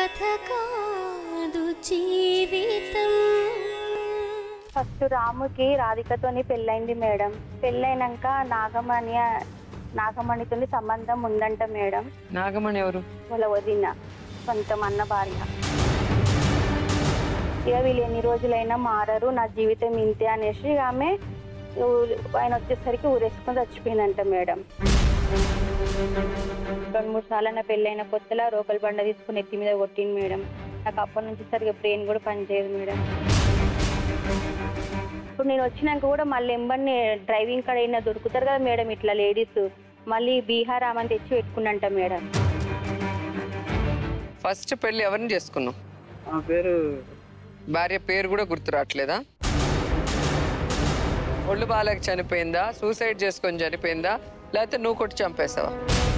కథ కాదు జీవితం ఫస్ట్ రాముకి రాధికతోని పెళ్ళైంది మేడం పెళ్ళైనాక నాగమణి నాగమణితో సంబంధం ఉందంట మేడం నాగమణి ఎవరు వాళ్ళ వదిన సొంతం అన్న భార్య ఇక వీళ్ళు ఎన్ని రోజులైనా మారరు నా జీవితం ఇంతే అనేసి ఆమె ఊరు- ఆయన వచ్చేసరికి ఊరేసుకొని చచ్చిపోయిందంట మేడం రెండు మూడు సార్లు నా పెళ్ళైన కొత్తలో రోకల్ బండ తీసుకుని ఎత్తి మీద కొట్టింది మేడం నాకు అప్పటి నుంచి సరిగ్గా బ్రెయిన్ కూడా పనిచేయదు మేడం ఇప్పుడు నేను వచ్చినాక కూడా మళ్ళీ ఎంబడిని డ్రైవింగ్ కాడ అయినా దొరుకుతారు కదా మేడం ఇట్లా లేడీస్ మళ్ళీ బీహార్ ఆమెను తెచ్చి పెట్టుకున్నంట మేడం ఫస్ట్ పెళ్లి ఎవరిని చేసుకున్నావు ఆ పేరు భార్య పేరు కూడా గుర్తు రావట్లేదా ఒళ్ళు బాలేక చనిపోయిందా సూసైడ్ చేసుకొని చనిపోయిందా లేకపోతే నువ్వు కొట్టి చంపేసావా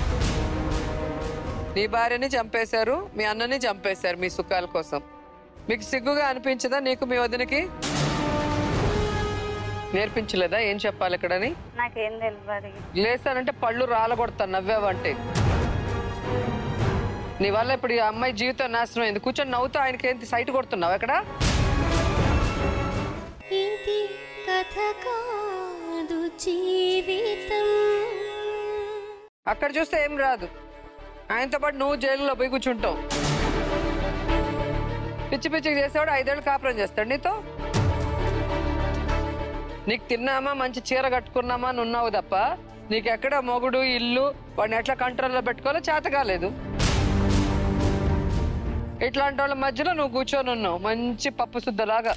నీ భార్యని చంపేశారు మీ అన్నని చంపేశారు మీ సుఖాల కోసం మీకు సిగ్గుగా అనిపించదా నీకు మీ వదినకి నేర్పించలేదా ఏం చెప్పాలి ఇక్కడని నాకేం తెలియదు లేసానంటే పళ్ళు రాలగొడతాను నవ్వావంటే నీ వల్ల ఇప్పుడు ఈ అమ్మాయి జీవితం నాశనం అయింది కూర్చొని నవ్వుతూ ఆయనకి ఏంటి సైట్ కొడుతున్నావు ఎక్కడ ఇది కథ కాదు జీవితం అక్కడ చూస్తే ఏం రాదు ఆయనతో పాటు నువ్వు జైలులో పోయి కూర్చుంటావు పిచ్చి పిచ్చికి చేసేవాడు ఐదేళ్ళు కాపురం చేస్తాడు నీతో నీకు తిన్నామా మంచి చీర కట్టుకున్నామా అని ఉన్నావు తప్ప నీకు ఎక్కడ మొగుడు ఇల్లు వాడిని ఎట్లా కంట్రోల్లో పెట్టుకోవాలో చేత కాలేదు ఇట్లాంటి వాళ్ళ మధ్యలో నువ్వు కూర్చొని ఉన్నావు మంచి పప్పు శుద్ధలాగా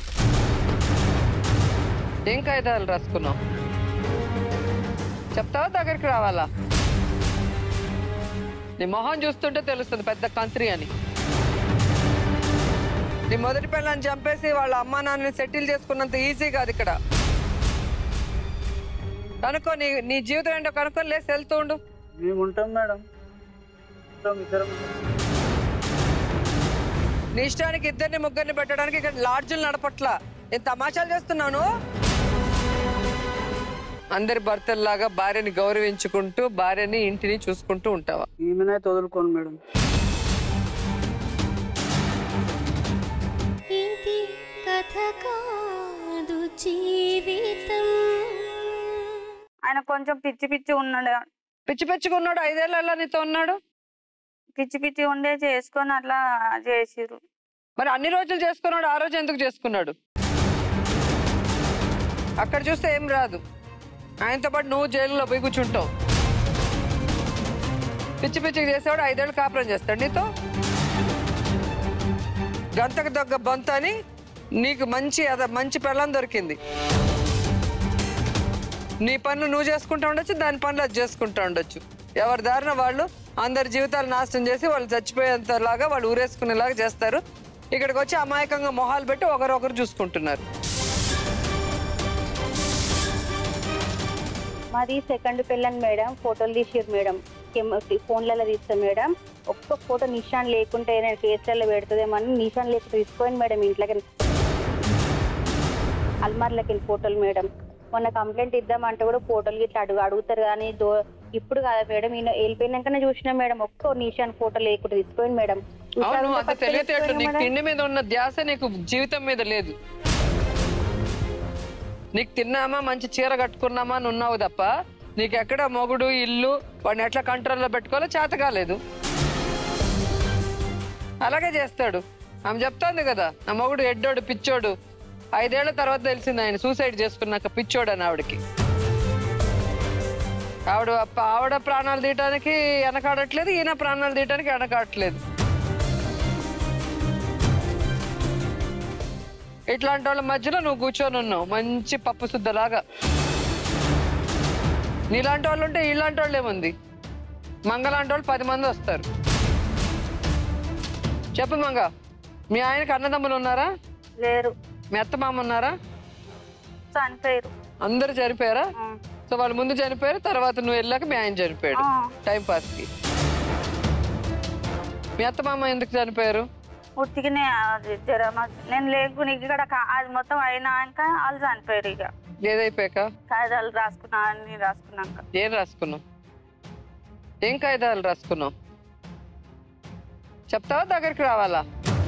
ఏం కాగితాలు రాసుకున్నావు చెప్తావా దగ్గరికి రావాలా నీ మొహం చూస్తుంటే తెలుస్తుంది పెద్ద కంత్రి అని నీ మొదటి పిల్లని చంపేసి వాళ్ళ అమ్మా నాన్నని సెటిల్ చేసుకున్నంత ఈజీ కాదు ఇక్కడ కనుక్కో నీ నీ జీవితం ఏంటో కనుక్కొని లేసి వెళ్తూ ఉండు మేము ఉంటాం మేడం ఉంటాం ఇద్దరం నీ ఇష్టానికి ఇద్దరిని ముగ్గురిని పెట్టడానికి ఇక్కడ లాడ్జులు నడపట్లా నేను తమాషాలు చేస్తున్నాను అందరి భర్తల్లాగా భార్యని గౌరవించుకుంటూ భార్యని ఇంటిని చూసుకుంటూ ఉంటావా ఈమెనైతే వదులుకోను మేడం ఇది కథ కాదు జీవితం ఆయన కొంచెం పిచ్చి పిచ్చి ఉన్నాడు పిచ్చి పిచ్చిగా ఉన్నాడు ఐదేళ్ళ నీతో ఉన్నాడు పిచ్చి పిచ్చి ఉండే చేసుకొని అట్లా చేసిరు మరి అన్ని రోజులు చేసుకున్నాడు ఆ రోజు ఎందుకు చేసుకున్నాడు అక్కడ చూస్తే ఏం రాదు ఆయనతో పాటు నువ్వు జైలులో పోయి కూర్చుంటావు పిచ్చి పిచ్చికి చేసేవాడు ఐదేళ్ళు కాపురం చేస్తాడు నీతో గంతకు దగ్గ బొంత అని నీకు మంచి అద మంచి పెళ్ళం దొరికింది నీ పనులు నువ్వు చేసుకుంటా ఉండొచ్చు దాని పనులు అది చేసుకుంటా ఉండొచ్చు ఎవరి దారిన వాళ్ళు అందరి జీవితాలు నాశనం చేసి వాళ్ళు చచ్చిపోయేంతలాగా వాళ్ళు ఊరేసుకునేలాగా చేస్తారు ఇక్కడికి వచ్చి అమాయకంగా మొహాలు పెట్టి ఒకరొకరు చూసుకుంటున్నారు మాది సెకండ్ పెళ్ళని మేడం ఫోటోలు తీసిరు మేడం ఫోన్లలో తీస్తాం మేడం ఒక్క ఫోటో నిషాన్ లేకుంటే ఏదైనా కేసులలో పెడుతుందేమని నిషాన్ లేకుండా తీసుకోండి మేడం ఇంట్లోకి అల్మార్లోకి వెళ్ళి ఫోటోలు మేడం మొన్న కంప్లైంట్ ఇద్దామంటే కూడా ఫోటోలు ఇట్లా అడుగు అడుగుతారు కానీ దో ఇప్పుడు కాదు మేడం ఈయన వెళ్ళిపోయినాకనే చూసినా మేడం ఒక్క నిషాన్ ఫోటో లేకుండా తీసుకోండి మేడం అవును నువ్వు అంత ఫస్ట్ తెలియతేట్లు తీసుకోండి నీకు మేడం. తిండి మీద ఉన్న ధ్యాస నీకు జీవితం మీద లేదు నీకు తిన్నామా మంచి చీర కట్టుకున్నామా అని ఉన్నావు తప్ప నీకు ఎక్కడ మొగుడు ఇల్లు వాడిని ఎట్లా కంట్రోల్లో పెట్టుకోవాలో చేత కాలేదు అలాగే చేస్తాడు ఆమె చెప్తోంది కదా నా మొగుడు ఎడ్డోడు పిచ్చోడు ఐదేళ్ల తర్వాత తెలిసింది ఆయన సూసైడ్ చేసుకున్నాక పిచ్చోడు అని ఆవిడకి ఆవిడ ఆవిడ ప్రాణాలు తీయటానికి వెనకాడట్లేదు ఈయన ప్రాణాలు తీయటానికి వెనకాడట్లేదు ఇట్లాంటి వాళ్ళ మధ్యలో నువ్వు కూర్చొని ఉన్నావు మంచి పప్పు శుద్ధలాగా నీలాంటి వాళ్ళు ఉంటే ఇలాంటి వాళ్ళు ఏముంది మంగలాంటి వాళ్ళు పది మంది వస్తారు చెప్పు మంగ మీ ఆయనకి అన్నదమ్ములు ఉన్నారా లేరు మీ అత్తమామ ఉన్నారా చనిపోయారు అందరు చనిపోయారా ఆ. సో వాళ్ళు ముందు చనిపోయారు తర్వాత నువ్వు వెళ్ళాక మీ ఆయన చనిపోయాడు ఆ. టైం పాస్కి మీ అత్తమామ ఎందుకు చనిపోయారు ఉత్తికినే అది జ్వరం వచ్చి- నేను లేకుని ఇక్కడ కా- అది మొత్తం అయినాక వాళ్ళు చనిపోయారు ఇక ఏదైపోయాక కాగితాలు రాసుకున్నా అన్ని రాసుకున్నాక ఏం రాసుకున్నావు ఏం కాగితాలు రాసుకున్నావు చెప్తావా దగ్గరికి రావాలా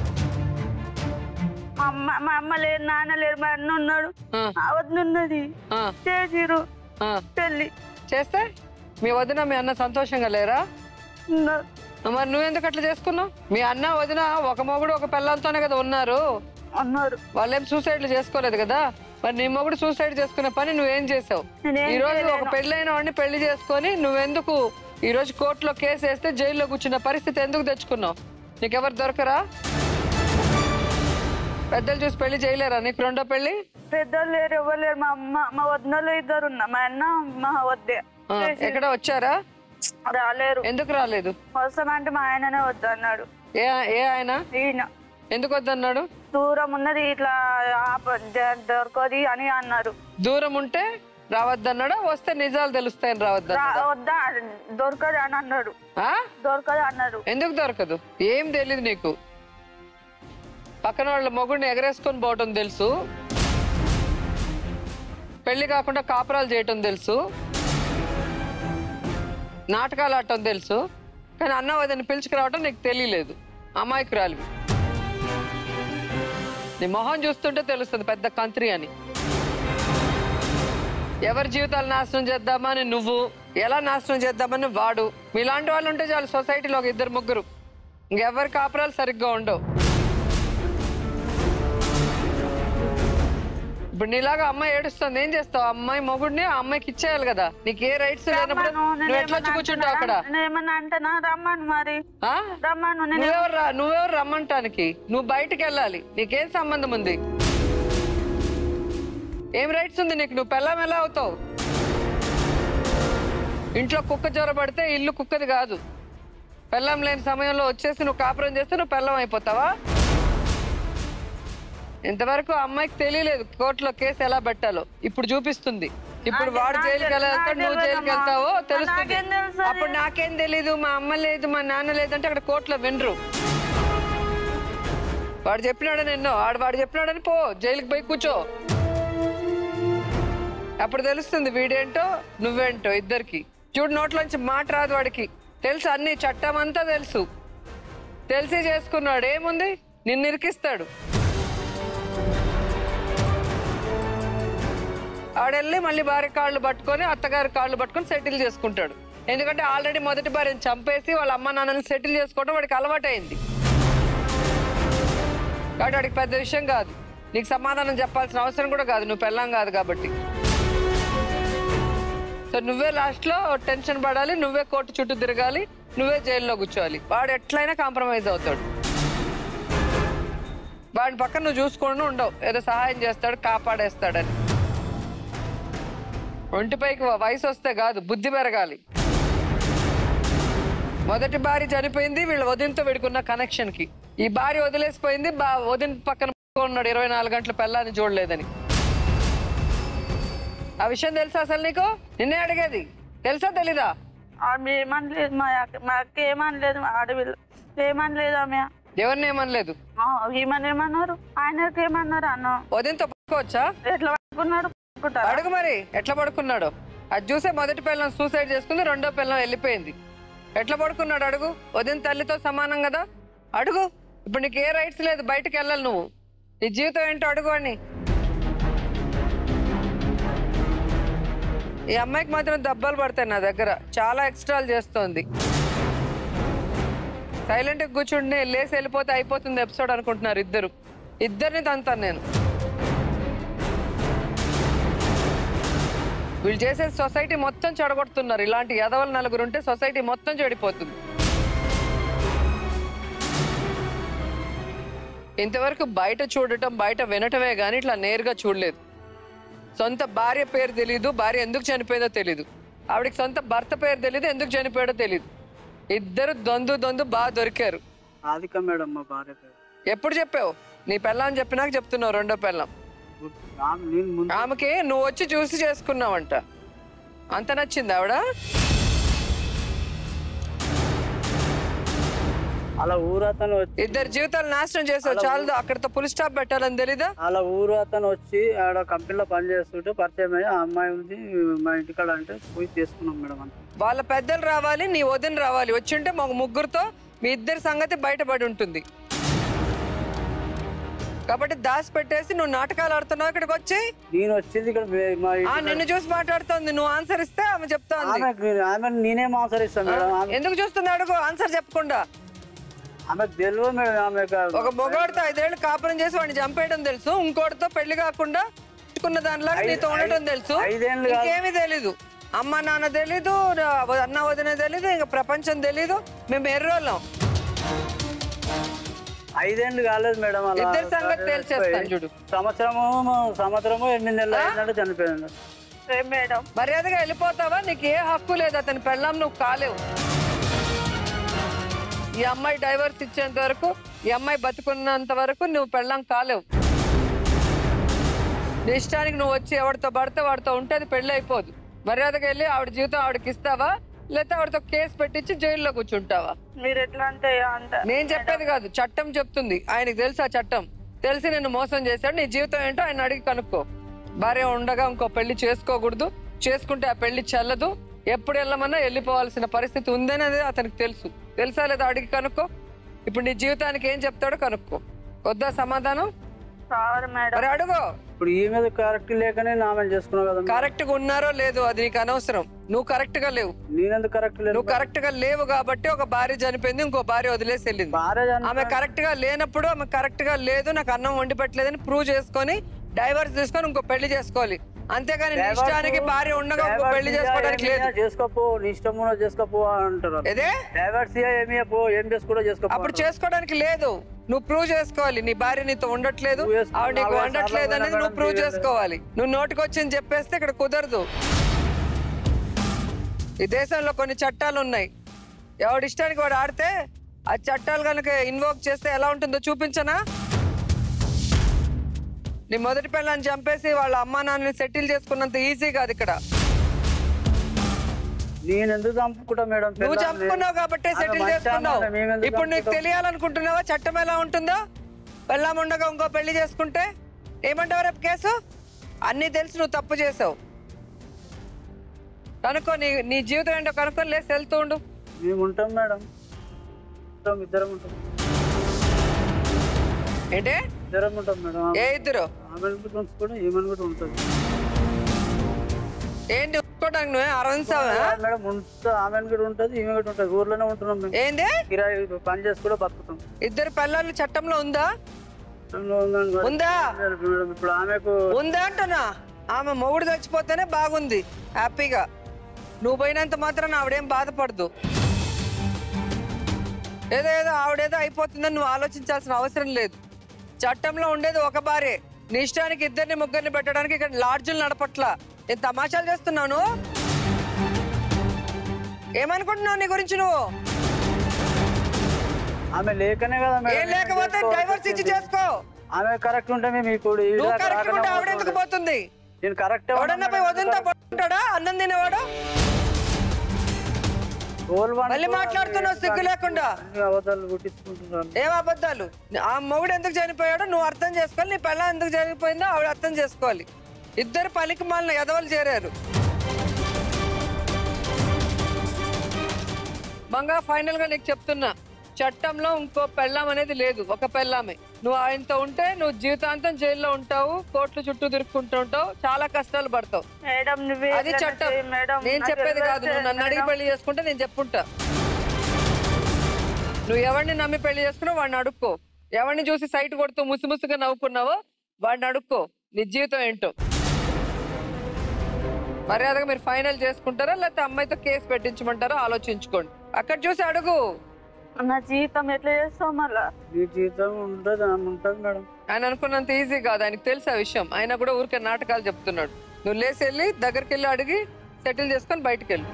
మా అమ్మ మా అమ్మ లేరు నాన్న లేరు మా అన్న ఉన్నాడు ఆ, ఆ వదిన ఉన్నది ఆ, చేసిరు ఆ. పెళ్ళి చేస్తే మీ వదిన మీ అన్న సంతోషంగా లేరా ఉన్నారు. మరి నువ్వెందుకు అట్లా చేసుకున్నావు మీ అన్న వదిన ఒక మొగుడు ఒక పిల్లలతోనే కదా ఉన్నారు అన్నారు వాళ్ళేం సూసైడ్లు చేసుకోలేదు కదా మరి నీ మొగుడు సూసైడ్ చేసుకునే పని నువ్వేం చేసావు నేనేం ఈ రోజు ఒక చేయలేను. పెళ్ళైన వాడిని పెళ్లి చేసుకొని నువ్వెందుకు ఈ రోజు కోర్టులో కేసు వేస్తే జైల్లో కూర్చున్న పరిస్థితి ఎందుకు తెచ్చుకున్నావు నీకెవరు దొరకరా పెద్దలు చూసి పెళ్లి చేయలేరా నీకు రెండో పెళ్లి పెద్దలు లేరు ఎవరు లేరు మా అమ్మ మా వదినలు ఇద్దరు ఉన్నా మా అన్న మా వద్దే ఆ, ఎక్కడ వచ్చారా రాలేరు ఎందుకు రాలేదు వస్తామంటే మా ఆయననే వద్దు అన్నాడు ఏ ఏ ఆయన ఈయన ఎందుకు వద్దన్నాడు దూరం ఉన్నది ఇట్లా ఆప- ద- దొరకది అని అన్నారు దూరం ఉంటే రావద్దన్నాడా వస్తే నిజాలు తెలుస్తాయని రావద్దా రా- వద్దా దొరకదు అని అన్నాడు దొరకదు అన్నారు ఎందుకు దొరకదు ఏం తెలీదు నీకు పక్కన వాళ్ళ మొగుడిని ఎగరేసుకొని పోవటం తెలుసు పెళ్లి కాకుండా కాపురాలు చేయటం తెలుసు నాటకాలు ఆడటం తెలుసు కానీ అన్న వదని పిలుచుకురావటం నీకు తెలియలేదు అమాయకురాలివి నీ మొహం చూస్తుంటే తెలుస్తుంది పెద్ద కంత్రి అని ఎవరి జీవితాలు నాశనం చేద్దామని నువ్వు ఎలా నాశనం చేద్దామని వాడు మీలాంటి వాళ్ళు ఉంటే చాలు సొసైటీలో ఒక ఇద్దరు ముగ్గురు ఇంకెవరి కాపురాలు సరిగ్గా ఉండవు ఇప్పుడు నీలాగా అమ్మాయి ఏడుస్తుంది ఏం చేస్తావు అమ్మాయి మొగుడిని ఆ అమ్మాయికి ఇచ్చేయాలి కదా నీకు ఏ రైట్స్ లేనప్పుడు రమ్మను, నేను నువ్వు ఎట్లా వచ్చి ఏమన్నా కూర్చుంటావు అక్కడ అంటున్నా? నేను ఏమన్నా అంటనా రమ్మను మరి ఆ? రమ్మను నేను నువ్వెవరు రా- నువ్వెవరు రమ్మంటానికి నువ్వు బయటికి వెళ్ళాలి నీకేం సంబంధం ఉంది ఏం రైట్స్ ఉంది నీకు నువ్వు పెళ్ళం ఎలా అవుతావు ఇంట్లో కుక్క జ్వరపడితే ఇల్లు కుక్కది కాదు పెళ్ళం లేని సమయంలో వచ్చేసి నువ్వు కాపురం చేస్తే నువ్వు పెళ్ళం అయిపోతావా ఇంతవరకు ఆ అమ్మాయికి తెలియలేదు కోర్టులో కేసు ఎలా పెట్టాలో ఇప్పుడు చూపిస్తుంది ఇప్పుడు నాకు- వాడు నాకు జైలుకి తెలు- వెళ్ళాలంటే నాకు నువ్వు జైలుకి తెలియదమ్మా. వెళ్తావో తెలుస్తుంది నాకేం తెలుసు అది? అప్పుడు నాకేం తెలీదు మా అమ్మ లేదు మా నాన్న లేదు అంటే అక్కడ కోర్టులో వినరు వాడు చెప్పినాడని ఎన్నో వాడు వాడు చెప్పినాడని పో జైలుకి పోయి కూర్చో అప్పుడు తెలుస్తుంది వీడేంటో నువ్వేంటో ఇద్దరికి చూడు నోట్లోంచి మాట రాదు వాడికి తెలుసు అన్ని చట్టం అంతా తెలుసు తెలిసి చేసుకున్నాడు ఏముంది నిన్ను ఇరికిస్తాడు ఆడెళ్ళి మళ్ళీ భార్య కాళ్ళు పట్టుకొని అత్తగారి కాళ్ళు పట్టుకొని సెటిల్ చేసుకుంటాడు ఎందుకంటే ఆల్రెడీ మొదటి భార్యను చంపేసి వాళ్ళ అమ్మ నాన్నని సెటిల్ చేసుకోవడం వాడికి అలవాటైంది కాబట్టి వాడికి పెద్ద విషయం కాదు నీకు సమాధానం చెప్పాల్సిన అవసరం కూడా కాదు నువ్వు పెళ్ళాం కాదు కాబట్టి సో నువ్వే లాస్ట్లో టెన్షన్ పడాలి నువ్వే కోర్టు చుట్టూ తిరగాలి నువ్వే జైల్లో కూర్చోవాలి వాడు ఎట్లయినా కాంప్రమైజ్ అవుతాడు వాడిని పక్కన నువ్వు చూసుకొని ఉండవు ఏదో సహాయం చేస్తాడు కాపాడేస్తాడని ఒంటిపైకి వయసు వస్తే కాదు బుద్ధి పెరగాలి మొదటి భార్య చనిపోయింది వీళ్ళ వదినతో విడుకున్న కనెక్షన్ కి ఈ భార్య వదిలేసిపోయింది బా- వదిన పక్కన ఉన్నాడు ఇరవై నాలుగు గంటల పెళ్ళాన్ని చూడలేదని ఆ విషయం తెలుసా అసలు నీకు నిన్నే అడిగేది తెలుసా తెలీదా ఆమె ఏమనలేదు మా అక్క మా అక్క ఏమనలేదు మా ఆడవిల్ల ఏమనలేదు ఆమె ఎవరిని ఏమనలేదు ఆ, ఈమెను ఏమన్నారు ఆయనకి ఏమన్నారు అన్న వదినతో పడుకోవచ్చా ఎట్లా పట్టుకున్నాడు పట్టుకుంటారా? అడుగు మరి ఎట్లా పడుకున్నాడు అది చూసే మొదటి పిల్లం సూసైడ్ చేసుకుంది రెండో పిల్లం వెళ్ళిపోయింది ఎట్లా పడుకున్నాడు అడుగు వదిన తల్లితో సమానం కదా అడుగు ఇప్పుడు నీకు ఏ రైట్స్ లేదు బయటకు వెళ్ళాలి నువ్వు నీ జీవితం ఏంటో అడుగు అని ఈ అమ్మాయికి మాత్రం దెబ్బలు పడతాయి నా దగ్గర చాలా ఎక్స్ట్రాలు చేస్తోంది సైలెంట్గా కూర్చుండి లేసి వెళ్ళిపోతే అయిపోతుంది ఎపిసోడ్ అనుకుంటున్నారు ఇద్దరు ఇద్దరిని తంతాను నేను వీళ్ళు చేసే సొసైటీ మొత్తం చెడగొడుతున్నారు ఇలాంటి ఎదవల నలుగురు ఉంటే సొసైటీ మొత్తం చెడిపోతుంది ఇంతవరకు బయట చూడటం బయట వినటమే కానీ ఇట్లా నేరుగా చూడలేదు సొంత భార్య పేరు తెలీదు భార్య ఎందుకు చనిపోయిందో తెలీదు ఆవిడకి సొంత భర్త పేరు తెలీదు ఎందుకు చనిపోయాడో తెలీదు ఇద్దరు దొందు దొందు బాగా దొరికారు రాధిక మేడం మా భార్య పేరు ఎప్పుడు చెప్పావు నీ పెళ్ళం చెప్పినాక చెప్తున్నావు రెండో పెళ్ళం ఆమె నేను ముందు ఆమెకి నువ్వు వచ్చి చూసి చేసుకున్నావంట అంత నచ్చింది ఆవిడ అలా ఊరు అతను వచ్చి ఇద్దరు జీవితాలు నాశనం చేసావు చాలు అక్కడితో పులి స్టాప్ పెట్టాలని తెలీదా అలా ఊరు అతను వచ్చి ఆడ కంపెనీలో పని చేస్తుంటే పరిచయం అయ్యి ఆ అమ్మాయి ఉంది మా ఇంటికాడ అంటే పోయి తీసుకున్నాం మేడం అంతే వాళ్ళ పెద్దలు రావాలి నీ వదిన రావాలి వచ్చింటే మాకు ముగ్గురుతో మీ ఇద్దరి సంగతి బయటపడి ఉంటుంది కాబట్టి దాచి పెట్టేసి నువ్వు నాటకాలు ఆడుతున్నావు ఇక్కడికి వచ్చి నేను వచ్చింది ఇక్కడ మే- మా ఆ ఇంటి- నిన్ను చూసి మాట్లాడుతోంది నువ్వు ఆన్సర్ ఇస్తే ఆమె చెప్తోంది ఆమెకు ఆమె నేనే ఆన్సర్ ఇస్తాను మేడం ఆమె ఎందుకు చూస్తుంది అడుగు ఆన్సర్ చెప్పకుండా ఆమెకు తెలియదు మేడం ఆమె ఒక మొగాడితో ఐదేళ్ళు కాపురం చేసి వాడిని చంపేయడం తెలుసు ఇంకోటితో పెళ్లి కాకుండా పెట్టుకున్న దానిలాగా ఐదు- నీతో ఉండటం తెలుసు ఐదేళ్ళు కాదు. ఇంకేమీ తెలీదు అమ్మ నాన్న తెలీదు రా- అన్న వదిన తెలీదు ఇంకా ప్రపంచం తెలీదు మేము ఎర్రోళ్ళం ఐదేళ్ళు కాలేదు మేడం అలా ఇద్దరి సంగతి తేల్చేస్తాను చూడు. సంవత్సరము సంవత్సరము ఎనిమిది నెలలు అయిందంటే చనిపోయింది ఏ మేడం మర్యాదగా వెళ్ళిపోతావా నీకు ఏ హక్కు లేదు అతని పెళ్ళాం నువ్వు కాలేవు ఈ అమ్మాయి డైవర్స్ ఇచ్చేంత వరకు ఈ అమ్మాయి బతుకున్నంత వరకు నువ్వు పెళ్ళాం కాలేవు నీ ఇష్టానికి నువ్వు వచ్చి ఎవరితో పడితే వాడితో ఉంటే అది పెళ్ళి అయిపోదు మర్యాదగా వెళ్ళి ఆవిడ జీవితం ఆవిడకి ఇస్తావా లేకపోతే ఆవిడతో కేసు పెట్టించి జైల్లో కూర్చుంటావా మీరు ఎట్లా అంటే అంట నేను చెప్పేది కాదు చట్టం చెప్తుంది ఆయనకి తెలుసు ఆ చట్టం తెలిసి నిన్ను మోసం చేశాడు నీ జీవితం ఏంటో ఆయన అడిగి కనుక్కో భార్య ఉండగా ఇంకో పెళ్లి చేసుకోకూడదు చేసుకుంటే ఆ పెళ్లి చెల్లదు ఎప్పుడు వెళ్ళమన్నా వెళ్ళిపోవాల్సిన పరిస్థితి ఉందనేది అతనికి తెలుసు తెలుసా లేదా అడిగి కనుక్కో ఇప్పుడు నీ జీవితానికి ఏం చెప్తాడో కనుక్కో వద్దా సమాధానం కావాలి మేడం మరి అడుగు ఇప్పుడు ఈ మీద కరెక్ట్ లేకనే నామని చేసుకున్నావు కదా మేడం. కరెక్ట్ గా ఉన్నారో లేదో అది నీకు అనవసరం నువ్వు కరెక్ట్ గా లేవు నేనెందుకు కరెక్ట్ లేదు నువ్వు కరెక్ట్ గా లేవు కాబట్టి ఒక భార్య చనిపోయింది ఇంకో భార్య వదిలేసి వెళ్ళింది భార్య చనిపోయింది. ఆమె కరెక్ట్ గా లేనప్పుడు ఆమె కరెక్ట్ గా లేదు నాకు అన్నం వండి పెట్టలేదని ప్రూవ్ చేసుకొని డైవర్స్ తీసుకొని ఇంకో పెళ్లి చేసుకోవాలి అంతేగాని నీ ఇష్టానికి భార్య ఉండగా ఇంకో డైవర్స్ పెళ్లి ఇయ్య, చేసుకోవడానికి ఏమి లేదు ఇయ్య, చేసుకోపో నీ ఇష్టం ఉన్నది చేసుకోపో అంటారు వాళ్ళు. ఏదే డైవర్స్ ఇయ్య, ఏమి ఇయ్య, పో ఏం చేసుకోవడో చేసుకోపో అప్పుడు అంటారు. చేసుకోవడానికి లేదు నువ్వు ప్రూవ్ చేసుకోవాలి నీ భార్య నీతో ఉండట్లేదు నువ్వు వేసుకున్న ఆవిడ నీకు నాలుగు వండట్లేదు సార్లు అనేది నువ్వు మేడం, ప్రూవ్ మీరు చేసుకోవాలి నువ్వు నోటికి వచ్చింది చెప్పేస్తే ఇక్కడ కుదరదు ఈ దేశంలో కొన్ని చట్టాలు ఉన్నాయి ఎవడి ఇష్టానికి వాడు ఆడితే ఆ చట్టాలు కనుక ఇన్వోక్ చేస్తే ఎలా ఉంటుందో చూపించనా నీ మొదటి పిల్లని చంపేసి వాళ్ళ అమ్మా నాన్నని సెటిల్ చేసుకున్నంత ఈజీ కాదు ఇక్కడ నేను ఎందుకు చంపుకుంటా మేడం నువ్వు పిల్లాన్ని? చంపుకున్నావు కాబట్టే ఆమె సెటిల్ మంచి చేసుకున్నావు అమ్మాయి, మేము ఎందుకు ఇప్పుడు నీకు చంపుకుంటాం? తెలియాలనుకుంటున్నావా చట్టం ఎలా ఉంటుందో పెళ్ళాం ఉండగా ఇంకో పెళ్లి చేసుకుంటే ఏమంటావు రేపు కేసు అన్నీ తెలిసి నువ్వు తప్పు చేసావు కనుక్కో నీ నీ జీవితం ఏంటో కనుక్కొని లేసి వెళ్తూ ఉండు మేము ఉంటాం మేడం ఉంటాం ఇద్దరం ఉంటాం ఏంటే ఇద్దరం ఉంటాం మేడం ఏ ఇద్దరు ఆమెను కూడా ఉంచుకొని ఈమెను కూడా ఉంటుంది ఏంటి ఉంచుకోవడానికి నువ్వే అరవించావా మేడం ఉంచుతా ఆమెను కూడా ఉంటుంది ఈమె కూడా ఉంటుంది ఊర్లోనే ఉంటున్నాం మేము ఏంది కిరాయి పని చేసి కూడా బతుకుతాం ఇద్దరు పిల్లలు చట్టంలో ఉందా చట్టంలో ఉందని మరి. ఉందా మేడం ఇప్పుడు ఆమెకు ఉందా అంటున్నా ఆమె మొగుడు చచ్చిపోతేనే బాగుంది హ్యాపీగా నువ్వు పోయినంత మాత్రాన ఆవిడేం బాధపడదు ఏదో ఏదో ఆవిడేదో అయిపోతుందని నువ్వు ఆలోచించాల్సిన అవసరం లేదు చట్టంలో ఉండేది ఒక భార్యే నీ ఇష్టానికి ఇద్దరిని ముగ్గురిని పెట్టడానికి ఇక్కడ లాడ్జులు నడపట్ల నేను తమాషాలు చేస్తున్నావు నువ్వు ఏమనుకుంటున్నావు నీ గురించి నువ్వు ఆమె లేకనే కదా మేడం ఏం లేకపోతే చేసుకోవాల్సి డైవర్స్ ఇచ్చి వచ్చింది. చేసుకో ఆమె కరెక్ట్ ఉంటే మేము ఇప్పుడు ఈ నువ్వు విధంగా కరెక్ట్ ఉంటే రాకుండా ఆవిడ ఎందుకు పోతుండే. పోతుంది నేను కరెక్ట్ ఎవడన్నా పోయి వదిలితో పడుకుంటాడా అన్నం తినేవాడు మళ్ళీ మాట్లాడుతున్నావు సిగ్గు లేకుండా. అవతాలు పుట్టించుకుంటున్నారు ఏం అబద్ధాలు ఆ మొగుడు ఎందుకు చనిపోయాడో నువ్వు అర్థం చేసుకోవాలి నీ పిల్ల ఎందుకు చనిపోయిందో ఆవిడ అర్థం చేసుకోవాలి ఇద్దరు పలికి మాలిన ఎదవలు చేరారు మంగా ఫైనల్ గా నీకు చెప్తున్నా చట్టంలో ఇంకో పెళ్ళాం అనేది లేదు ఒక పెళ్ళామే నువ్వు ఆయనతో ఉంటే నువ్వు జీవితాంతం జైల్లో ఉంటావు కోర్టుల చుట్టూ తిరుక్కుంటూ ఉంటావు చాలా కష్టాలు పడతావు మేడం నువ్వే అది ఎట్లా చట్టం అంటే మేడం నేను నాకు చెప్పేది తెలియదు కాదు నువ్వు నన్ను అడిగి మేడం. పెళ్లి చేసుకుంటే నేను చెప్పుంటా నువ్వు ఎవరిని నమ్మి పెళ్లి చేసుకున్నావు వాడిని అడుక్కో ఎవరిని చూసి సైట్ కొడుతూ ముసిముసిగా నవ్వుకున్నావో వాడిని అడుక్కో నీ జీవితం ఏంటో మర్యాదగా మీరు ఫైనల్ చేసుకుంటారా లేకపోతే అమ్మాయితో కేసు పెట్టించమంటారా ఆలోచించుకోండి అక్కడ చూసి అడుగు నా జీవితం ఎట్లా చేస్తావు మళ్ళా మీ జీవితం ఉంటుంది ఆమె ఉంటుంది మేడం ఆయన అనుకున్నంత ఈజీ కాదు ఆయనకు తెలుసు ఆ విషయం ఆయన కూడా ఊరికే నాటకాలు చెప్తున్నాడు నువ్వు లేసి వెళ్ళి దగ్గరికి వెళ్ళి అడిగి సెటిల్ చేసుకొని బయటికి వెళ్ళు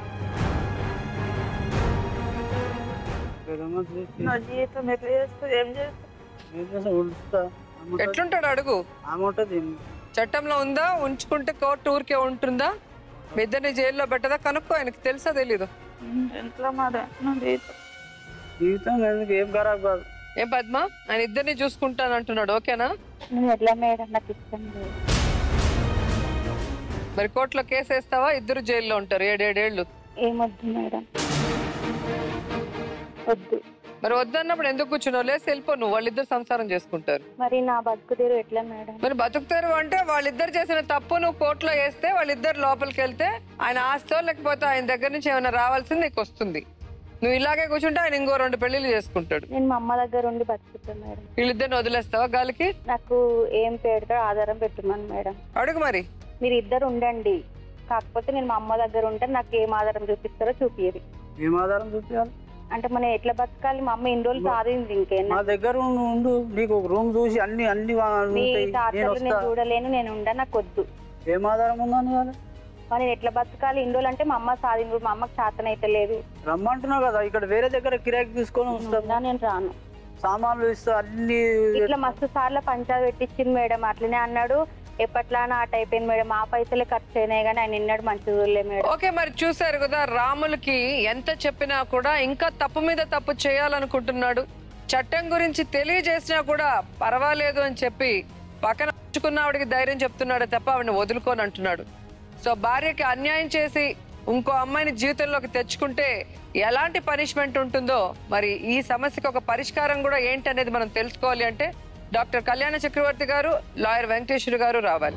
ఏదైనా చేసి నా జీవితం ఎట్లా చేస్తావు ఏం చేస్తావు ఏం చేస్తా ఉంచుతా ఆమె ఉంటుంది. ఎట్లుంటాడు అడుగు ఆమె ఉంటుంది చట్టంలో ఉందా ఉంచుకుంటే కోర్టు ఊరికే ఉంటుందా మీ ఇద్దరిని జైల్లో పెట్టదా కనుక్కో ఆయనకు తెలుసా తెలీదు ఇంట్లో మరి నా జీవితం జీవితం ఎందుకు ఏం ఖరాబ్ కాదు ఏం పద్మ ఆయన ఇద్దరిని చూసుకుంటాను అంటున్నాడు ఓకేనా నువ్వు ఎట్లా మేడం నాకు ఇష్టం లేదు మరి కోర్టులో కేసు వేస్తావా ఇద్దరు జైల్లో ఉంటారు ఏడేడేళ్ళు ఏమొద్దు మేడం వద్దు మరి వద్దన్నప్పుడు ఎందుకు కూర్చున్నావు లేసి వెళ్ళిపో నువ్వు వాళ్ళిద్దరు సంసారం చేసుకుంటారు మరి నా బతుకు తీరు ఎట్లా మేడం మరి బతుకుతారు అంటే వాళ్ళిద్దరు చేసిన తప్పు నువ్వు కోర్టులో వేస్తే వాళ్ళిద్దరు లోపలికి వెళ్తే ఆయన ఆస్తో లేకపోతే ఆయన దగ్గర నుంచి ఏమైనా రావాల్సింది నీకు వస్తుంది నువ్వు ఇలాగే కూర్చుంటే ఆయన ఇంకో రెండు పెళ్లిళ్ళు చేసుకుంటాడు నేను మా అమ్మ దగ్గర ఉండి బతుకుతాను మేడం వీళ్ళిద్దరిని వదిలేస్తావా గాలికి నాకు ఏం పెడతారో ఆధారం పెట్టమని మేడం అడుగు మరి మీరు ఇద్దరు ఉండండి కాకపోతే నేను మా అమ్మ దగ్గర ఉంటే నాకు ఏం ఆధారం చూపిస్తారో చూపియరు ఏం ఆధారం చూపించాలి అంటే మనం ఎట్లా బతకాలి మా అమ్మ ఇన్ని రోజులు సాధింది ఇంకేనా మా దగ్గర ఉండు ఉండు నీకు ఒక రూమ్ చూసి అన్ని అన్ని వా- మీ ఉంటాయి నేను టార్చర్లు నేను వస్తా చూడలేను నేను ఉండ నాకు వద్దు ఏం ఆధారం ఉందని ఇవాళ మరి నేను ఎట్లా బతకాలి ఇన్ని రోజులు అంటే మా అమ్మ సాధింది మా అమ్మకి చేతన అయితే లేదు రమ్మంటున్నావు కదా ఇక్కడ వేరే దగ్గర కిరాకి తీసుకొని నేను వస్తాం ఉండా, నేను రాను సామాన్లు ఇస్తా అన్ని ఇట్లా మస్తు సార్లు పంచాలు పెట్టించింది మేడం అట్లనే అన్నాడు ఎప్పట్లా ఆట అయిపోయింది మేడం ఆ పైసలే ఖర్చు అయినాయి కానీ ఆయన నిన్నడు మంచి చూడలే మేడం ఓకే మరి చూసారు కదా రాములకి ఎంత చెప్పినా కూడా ఇంకా తప్పు మీద తప్పు చేయాలనుకుంటున్నాడు చట్టం గురించి తెలియజేసినా కూడా పర్వాలేదు అని చెప్పి పక్కన ఉంచుకున్న ఆవిడకి ధైర్యం చెప్తున్నాడు తప్ప ఆవిడని వదులుకోని అంటున్నాడు సో భార్యకి అన్యాయం చేసి ఇంకో అమ్మాయిని జీవితంలోకి తెచ్చుకుంటే ఎలాంటి పనిష్మెంట్ ఉంటుందో మరి ఈ సమస్యకి ఒక పరిష్కారం కూడా ఏంటి అనేది మనం తెలుసుకోవాలి అంటే డాక్టర్ కళ్యాణ చక్రవర్తి గారు లాయర్ వెంకటేశ్వర గారు రావాలి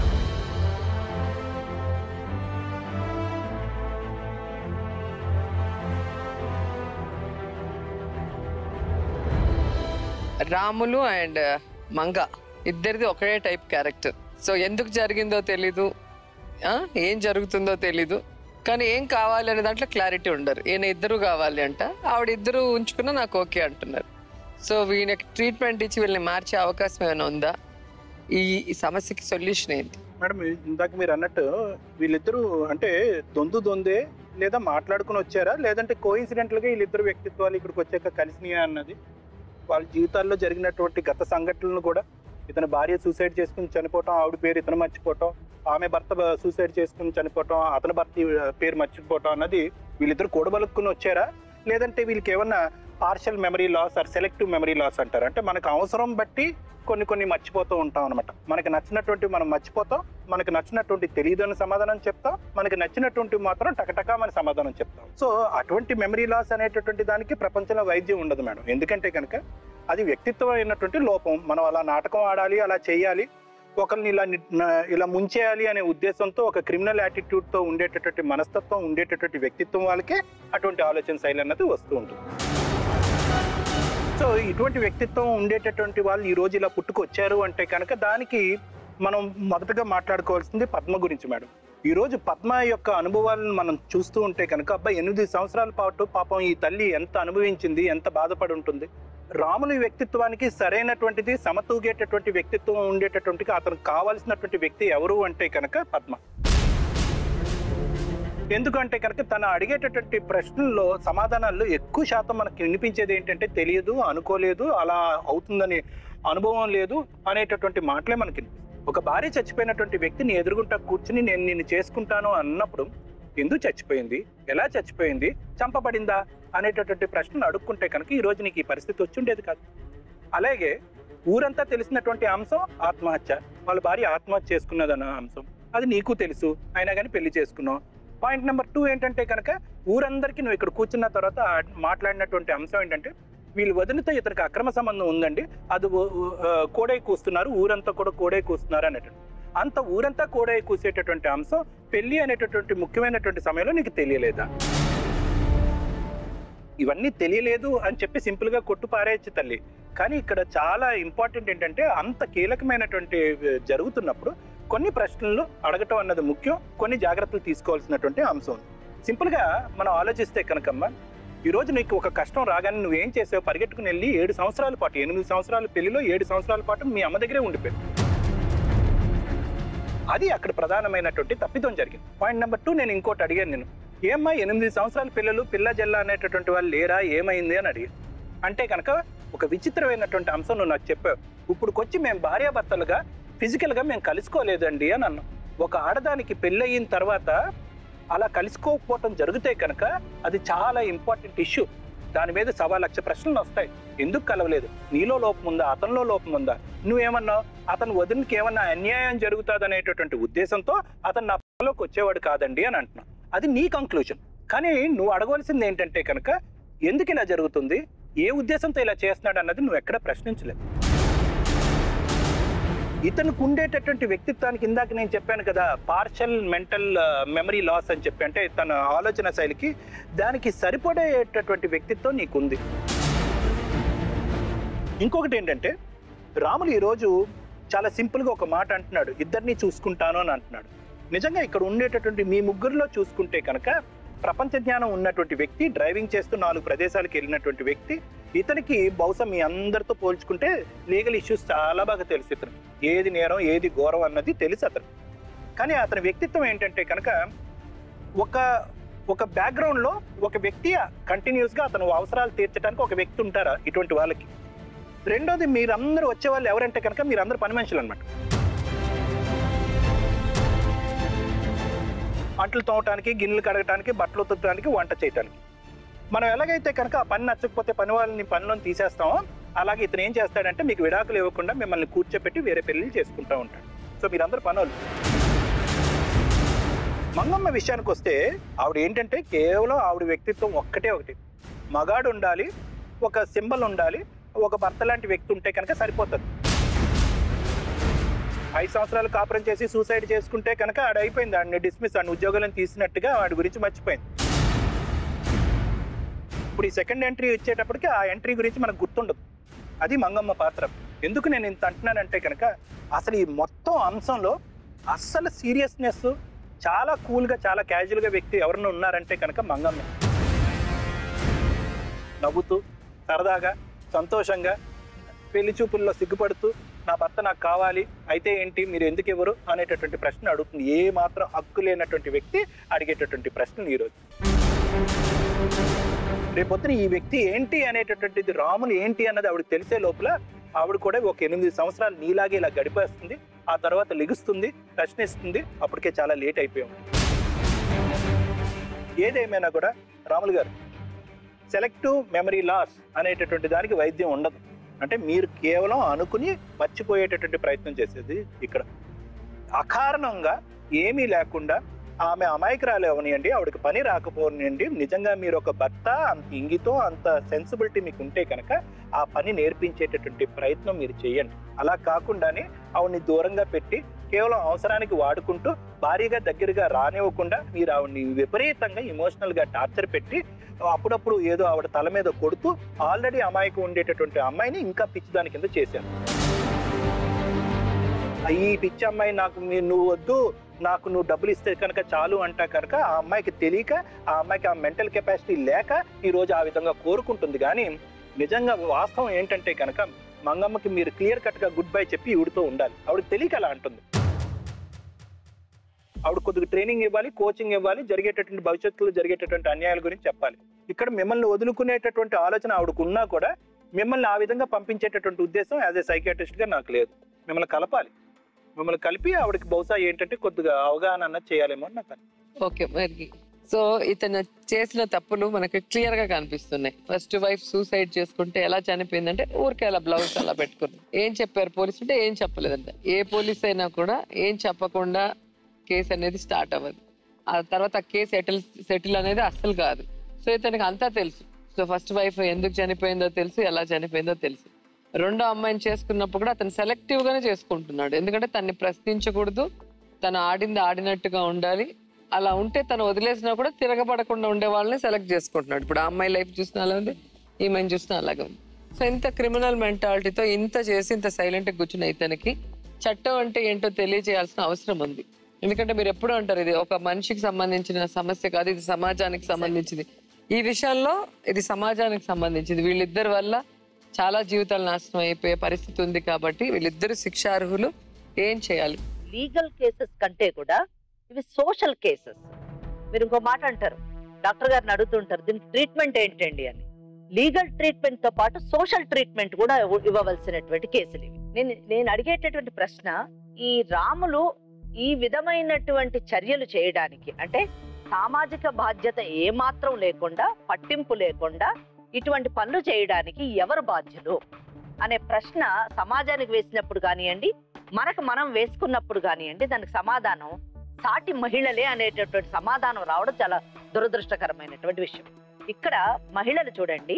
రాములు అండ్ మంగ ఇద్దరిది ఒకటే టైప్ క్యారెక్టర్ సో ఎందుకు జరిగిందో తెలీదు ఆ, ఏం జరుగుతుందో తెలీదు కానీ ఏం కావాలి అనే దాంట్లో క్లారిటీ ఉండరు ఈయన ఇద్దరు కావాలి అంట ఆవిడ ఇద్దరు ఉంచుకున్నా నాకు ఓకే అంటున్నారు సో వీళ్ళకి ట్రీట్మెంట్ ఇచ్చి వీళ్ళని మార్చే అవకాశం ఏమైనా ఉందా ఈ ఈ సమస్యకి సొల్యూషన్ ఏంటి మేడం ఇందాక మీరు అన్నట్టు వీళ్ళిద్దరూ అంటే దొందు దొందే లేదా మాట్లాడుకుని వచ్చారా లేదంటే కోయిన్సిడెంటల్గా వీళ్ళిద్దరు వ్యక్తిత్వాలు ఇక్కడికి వచ్చాక కలిసినాయా అన్నది వాళ్ళ జీవితాల్లో జరిగినటువంటి గత సంఘటనలను కూడా ఇతని భార్య సూసైడ్ చేసుకుని చనిపోవటం ఆవిడ పేరు ఇతను మర్చిపోవటం ఆమె భర్త సూసైడ్ చేసుకుని చనిపోవటం అతని భర్త పేరు మర్చిపోవటం అన్నది వీళ్ళిద్దరు కూడబలుక్కుని వచ్చారా లేదంటే వీళ్ళకి ఏమన్నా partial memory loss or selective memory loss అంటారు అంటే మనకు అవసరం బట్టి కొన్ని కొన్ని మర్చిపోతూ ఉంటాం అనమాట మనకి నచ్చినటువంటి మనం మర్చిపోతాం మనకి నచ్చినటువంటి తెలియదు అని సమాధానం చెప్తాం మనకి నచ్చినటువంటి మాత్రం టకటకా మన సమాధానం చెప్తాం సో అటువంటి మెమరీ లాస్ అనేటటువంటి దానికి ప్రపంచంలో వైద్యం ఉండదు మేడం ఎందుకంటే కనుక అది వ్యక్తిత్వం అయినటువంటి లోపం మనం అలా నాటకం ఆడాలి అలా చేయాలి ఒకరిని ఇలా ని- న- ఇలా ముంచేయాలి అనే ఉద్దేశంతో ఒక క్రిమినల్ యాటిట్యూడ్ తో ఉండేటటువంటి మనస్తత్వం ఉండేటటువంటి వ్యక్తిత్వం వాళ్ళకే అటువంటి ఆలోచన శైలి అన్నది వస్తూ ఉంటుంది సో ఇటువంటి వ్యక్తిత్వం ఉండేటటువంటి వాళ్ళు ఈ రోజు ఇలా పుట్టుకొచ్చారు అంటే కనుక దానికి మనం మొదటగా మాట్లాడుకోవాల్సింది పద్మ గురించి మేడం ఈ రోజు పద్మ యొక్క అనుభవాలను మనం చూస్తూ ఉంటే కనుక అబ్బాయి ఎనిమిది సంవత్సరాల పాటు పాపం ఈ తల్లి ఎంత అనుభవించింది ఎంత బాధపడి ఉంటుంది రాముని వ్యక్తిత్వానికి సరైనటువంటిది సమతూగేటటువంటి వ్యక్తిత్వం ఉండేటటువంటి అతనికి కావాల్సినటువంటి వ్యక్తి ఎవరు అంటే కనుక పద్మ ఎందుకంటే కనుక తను అడిగేటటువంటి ప్రశ్నల్లో సమాధానాల్లో ఎక్కువ శాతం మనకి వినిపించేది ఏంటంటే తెలియదు అనుకోలేదు అలా అవుతుందని అనుభవం లేదు అనేటటువంటి మాటలే మనకి వినిపిస్తాయి. ఒక భార్య చచ్చిపోయినటువంటి వ్యక్తిని ఎదురుగుంటా కూర్చుని నేను నిన్ను చేసుకుంటాను అన్నప్పుడు ఎందుకు చచ్చిపోయింది ఎలా చచ్చిపోయింది చంపబడిందా అనేటటువంటి ప్రశ్నలు అడుక్కుంటే కనుక ఈ రోజు నీకు ఈ పరిస్థితి వచ్చి ఉండేది కాదు అలాగే ఊరంతా తెలిసినటువంటి అంశం ఆత్మహత్య వాళ్ళ భార్య ఆత్మహత్య చేసుకున్నదన్న అంశం అది నీకు తెలుసు అయినా కానీ పెళ్లి చేసుకున్నావు పాయింట్ నెంబర్ టూ ఏంటంటే కనుక ఊరందరికీ నువ్వు ఇక్కడ కూర్చున్న తర్వాత ఆ- మాట్లాడినటువంటి అంశం ఏంటంటే వీళ్ళు వదిలితే ఇతనికి అక్రమ సంబంధం ఉందండి అది ఊ- ఊ- ఆ, కోడై కూస్తున్నారు ఊరంతా కూడా కోడై కూస్తున్నారు అనేటువంటి అంత ఊరంతా కోడై కూసేటటువంటి అంశం పెళ్లి అనేటటువంటి ముఖ్యమైనటువంటి సమయంలో నీకు తెలియలేదా ఇవన్నీ తెలియలేదు అని చెప్పి సింపుల్ గా కొట్టు పారేయచ్చు తల్లి కానీ ఇక్కడ చాలా ఇంపార్టెంట్ ఏంటంటే అంత కీలకమైనటువంటి ఆ, జరుగుతున్నప్పుడు కొన్ని ప్రశ్నలు అడగటం అన్నది ముఖ్యం కొన్ని జాగ్రత్తలు తీసుకోవాల్సినటువంటి అంశం ఉంది సింపుల్ గా మనం ఆలోచిస్తే కనుకమ్మ ఈ రోజు నీకు ఒక కష్టం రాగానే నువ్వు ఏం చేసావు పరిగెట్టుకుని వెళ్ళి ఏడు సంవత్సరాల పాటు ఎనిమిది సంవత్సరాల పెళ్లిలో ఏడు సంవత్సరాల పాటు మీ అమ్మ దగ్గరే ఉండిపోయావు అది అక్కడ ప్రధానమైనటువంటి తప్పిదం జరిగింది పాయింట్ నెంబర్ టూ నేను ఇంకోటి అడిగాను నేను ఏమ్మా ఎనిమిది సంవత్సరాల పిల్లలు పిల్ల జల్ల అనేటటువంటి వాళ్ళు లేరా ఏమైంది అని అడిగాను అంటే కనుక ఒక విచిత్రమైనటువంటి అంశం నువ్వు నాకు చెప్పావు ఇప్పుడుకొచ్చి మేము భార్యాభర్తలుగా ఫిజికల్గా మేము కలుసుకోలేదండి అని అన్నాం ఒక ఆడదానికి పెళ్ళయిన తర్వాత అలా కలుసుకోకపోవటం జరిగితే కనుక అది చాలా ఇంపార్టెంట్ ఇష్యూ దాని మీద సవా లక్ష ప్రశ్నలు వస్తాయి ఎందుకు కలవలేదు నీలో లోపం ఉందా అతనిలో లోపం ఉందా నువ్వేమన్నావు అతను వదినకి ఏమన్నా అన్యాయం జరుగుతుంది అనేటటువంటి ఉద్దేశంతో అతను నా పక్కలోకి వచ్చేవాడు కాదండి అని అంటున్నావు అది నీ కంక్లూజన్ కానీ నువ్వు అడగవలసింది ఏంటంటే కనుక ఎందుకు ఇలా జరుగుతుంది ఏ ఉద్దేశంతో ఇలా చేస్తున్నాడు అన్నది నువ్వు ఎక్కడ ప్రశ్నించలేదు ఇతనికి ఉండేటటువంటి వ్యక్తిత్వానికి ఇందాక నేను చెప్పాను కదా పార్షల్ మెంటల్ మెమరీ లాస్ అని చెప్పి అంటే తన ఆలోచన శైలికి దానికి సరిపడేటటువంటి వ్యక్తిత్వం నీకుంది ఇంకొకటి ఏంటంటే రాములు ఈరోజు చాలా సింపుల్గా ఒక మాట అంటున్నాడు ఇద్దరిని చూసుకుంటాను అని అంటున్నాడు నిజంగా ఇక్కడ ఉండేటటువంటి మీ ముగ్గురిలో చూసుకుంటే కనుక ప్రపంచ జ్ఞానం ఉన్నటువంటి వ్యక్తి డ్రైవింగ్ చేస్తూ నాలుగు ప్రదేశాలకు వెళ్ళినటువంటి వ్యక్తి ఇతనికి బహుశా మీ అందరితో పోల్చుకుంటే లీగల్ ఇష్యూస్ చాలా బాగా తెలుసు ఇతను ఏది నేరం ఏది ఘోరం అన్నది తెలుసు అతను కానీ అతని వ్యక్తిత్వం ఏంటంటే కనుక ఒక ఒక బ్యాక్గ్రౌండ్లో ఒక వ్యక్తి కంటిన్యూస్గా అతను అవసరాలు తీర్చడానికి ఒక వ్యక్తి ఉంటారా ఇటువంటి వాళ్ళకి రెండోది మీరందరూ వచ్చే వాళ్ళు ఎవరంటే కనుక మీరందరూ పని మనుషులు అనమాట అంట్లు తోమటానికి గిన్నెలు కడగటానికి బట్టలు ఉతకడానికి వంట చేయటానికి మనం ఎలాగైతే కనుక ఆ పని నచ్చకపోతే పని వాళ్ళని పనిలో తీసేస్తామో అలాగే ఇతను ఏం చేస్తాడంటే మీకు విడాకులు ఇవ్వకుండా మిమ్మల్ని కూర్చోపెట్టి వేరే పెళ్లి చేసుకుంటూ ఉంటాడు సో మీరందరూ పనులు మంగమ్మ విషయానికి వస్తే ఆవిడ ఏంటంటే కేవలం ఆవిడ వ్యక్తిత్వం ఒక్కటే ఒకటి మగాడు ఉండాలి ఒక సింబల్ ఉండాలి ఒక భర్త లాంటి వ్యక్తి ఉంటే కనుక సరిపోతుంది ఐదు సంవత్సరాలు కాపురం చేసి సూసైడ్ చేసుకుంటే కనుక ఆడ అయిపోయింది ఆడిని డిస్మిస్ ఆడిని ఉద్యోగాలను తీసినట్టుగా వాడి గురించి మర్చిపోయింది ఇప్పుడు ఈ సెకండ్ ఎంట్రీ ఇచ్చేటప్పటికి ఆ ఎంట్రీ గురించి మనకు గుర్తుండదు అది మంగమ్మ పాత్ర ఎందుకు నేను ఇంత అంటున్నానంటే కనుక అసలు ఈ మొత్తం అంశంలో అస్సలు సీరియస్నెస్ చాలా కూల్గా చాలా క్యాజువల్గా వ్యక్తి ఎవరన్నా ఉన్నారంటే కనుక మంగమ్మ నవ్వుతూ సరదాగా సంతోషంగా పెళ్లి చూపుల్లో సిగ్గుపడుతూ నా భర్త నాకు కావాలి అయితే ఏంటి మీరు ఎందుకు ఇవ్వరు అనేటటువంటి ప్రశ్న అడుగుతుంది ఏ మాత్రం హక్కు లేనటువంటి వ్యక్తి అడిగేటటువంటి ప్రశ్నలు ఈరోజు రేపొద్దున ఈ వ్యక్తి ఏంటి అనేటటువంటిది రాములు ఏంటి అన్నది ఆవిడకి తెలిసే లోపల ఆవిడ కూడా ఒక ఎనిమిది సంవత్సరాలు నీలాగే ఇలా గడిపేస్తుంది ఆ తర్వాత లిగుస్తుంది ప్రశ్నిస్తుంది అప్పటికే చాలా లేట్ అయిపోయాం ఏదేమైనా కూడా రాములు గారు సెలెక్టివ్ మెమరీ లాస్ అనేటటువంటి దానికి వైద్యం ఉండదు అంటే మీరు కేవలం అనుకుని మర్చిపోయేటటువంటి ప్రయత్నం చేసేది ఇక్కడ అకారణంగా ఏమీ లేకుండా ఆమె అమాయకురాలు అవనియండి ఆవిడకి పని రాకపోనియండి నిజంగా మీరు ఒక భర్త అంత ఇంగితో అంత సెన్సిబిలిటీ మీకు ఉంటే కనుక ఆ పని నేర్పించేటటువంటి ప్రయత్నం మీరు చేయండి అలా కాకుండానే ఆవిడ్ని దూరంగా పెట్టి కేవలం అవసరానికి వాడుకుంటూ భారీగా దగ్గరగా రానివ్వకుండా మీరు ఆవిడ్ని విపరీతంగా ఎమోషనల్ గా టార్చర్ పెట్టి అప్పుడప్పుడు ఏదో ఆవిడ తల మీద కొడుతూ ఆల్రెడీ అమాయకు ఉండేటటువంటి అమ్మాయిని ఇంకా పిచ్చిదాని కింద చేశాను ఈ పిచ్చి అమ్మాయి నాకు మీ- నువ్వు వద్దు నాకు నువ్వు డబ్బులు ఇస్తే కనుక చాలు అంటా కనుక ఆ అమ్మాయికి తెలియక ఆ అమ్మాయికి ఆ మెంటల్ కెపాసిటీ లేక ఈ రోజు ఆ విధంగా కోరుకుంటుంది కానీ నిజంగా వాస్తవం ఏంటంటే కనుక మంగమ్మకి మీరు క్లియర్ కట్ గా గుడ్ బై చెప్పి ఈవిడితో ఉండాలి ఆవిడకి తెలియక అలా అంటుంది ఆవిడ కొద్దిగా ట్రైనింగ్ ఇవ్వాలి కోచింగ్ ఇవ్వాలి జరిగేటటువంటి భవిష్యత్తులో జరిగేటటువంటి అన్యాయాల గురించి చెప్పాలి ఇక్కడ మిమ్మల్ని వదులుకునేటటువంటి ఆలోచన ఆవిడకు ఉన్నా కూడా మిమ్మల్ని ఆ విధంగా పంపించేటటువంటి ఉద్దేశం యాజ్ ఏ సైకాట్రిస్ట్ గా నాకు లేదు మిమ్మల్ని కలపాలి మిమ్మల్ని కలిపి ఆవిడకి బహుశా ఏంటంటే కొద్దిగా అవగాహన అన్నది చేయాలేమో అని నాకు అనిపిస్తుంది. ఓకే మరి సో ఇతను చేసిన తప్పులు మనకి క్లియర్ గా కనిపిస్తున్నాయి ఫస్ట్ వైఫ్ సూసైడ్ చేసుకుంటే ఎలా చనిపోయిందంటే ఊరికే అలా బ్లౌజ్ అలా పెట్టుకుంది ఏం చెప్పారు పోలీసు అంటే ఏం చెప్పలేదంట ఏ పోలీస్ అయినా కూడా ఏం చెప్పకుండా కేసు అనేది స్టార్ట్ అవ్వదు ఆ తర్వాత ఆ కేసు సెటిల్ సెటిల్ అనేది అస్సలు కాదు సో ఇతనికి అంతా తెలుసు సో ఫస్ట్ వైఫ్ ఎందుకు చనిపోయిందో తెలుసు ఎలా చనిపోయిందో తెలుసు రెండో అమ్మాయిని చేసుకున్నప్పుడు కూడా అతను సెలెక్టివ్ గానే చేసుకుంటున్నాడు ఎందుకంటే తన్ని ప్రశ్నించకూడదు తను ఆడింది ఆడినట్టుగా ఉండాలి అలా ఉంటే తను వదిలేసినా కూడా తిరగబడకుండా ఉండే వాళ్ళని సెలెక్ట్ చేసుకుంటున్నాడు ఇప్పుడు ఆ అమ్మాయి లైఫ్ చూసినా అలా ఉంది ఈమెను చూసినా అలాగే ఉంది సో ఇంత క్రిమినల్ మెంటాలిటీతో ఇంత చేసి ఇంత సైలెంట్ కూర్చున్న ఇతనికి చట్టం అంటే ఏంటో తెలియజేయాల్సిన అవసరం ఉంది ఎందుకంటే మీరు ఎప్పుడు అంటారు ఇది ఒక మనిషికి సంబంధించిన సమస్య కాదు ఇది సమాజానికి సంబంధించింది ఈ విషయంలో ఇది సమాజానికి సంబంధించింది వీళ్ళిద్దరి వల్ల చాలా జీవితాలు నాశనం అయిపోయే పరిస్థితి ఉంది కాబట్టి వీళ్ళిద్దరు శిక్షార్హులు ఏం చేయాలి లీగల్ కేసెస్ కంటే కూడా ఇవి సోషల్ కేసెస్ మీరు ఇంకో మాట అంటారు డాక్టర్ గారిని అడుగుతుంటారు దీనికి ట్రీట్మెంట్ ఏంటండి అని లీగల్ ట్రీట్మెంట్ తో పాటు సోషల్ ట్రీట్మెంట్ కూడా ఇవ్వ- ఇవ్వవలసినటువంటి కేసులు ఇవి నేను నేను అడిగేటటువంటి ప్రశ్న ఈ రాములు ఈ విధమైనటువంటి చర్యలు చేయడానికి అంటే సామాజిక బాధ్యత ఏమాత్రం లేకుండా పట్టింపు లేకుండా ఇటువంటి పనులు చేయడానికి ఎవరు బాధ్యులు అనే ప్రశ్న సమాజానికి వేసినప్పుడు కానివ్వండి మనకు మనం వేసుకున్నప్పుడు కానివ్వండి దానికి సమాధానం సాటి మహిళలే అనేటటువంటి సమాధానం రావడం చాలా దురదృష్టకరమైనటువంటి విషయం ఇక్కడ మహిళలు చూడండి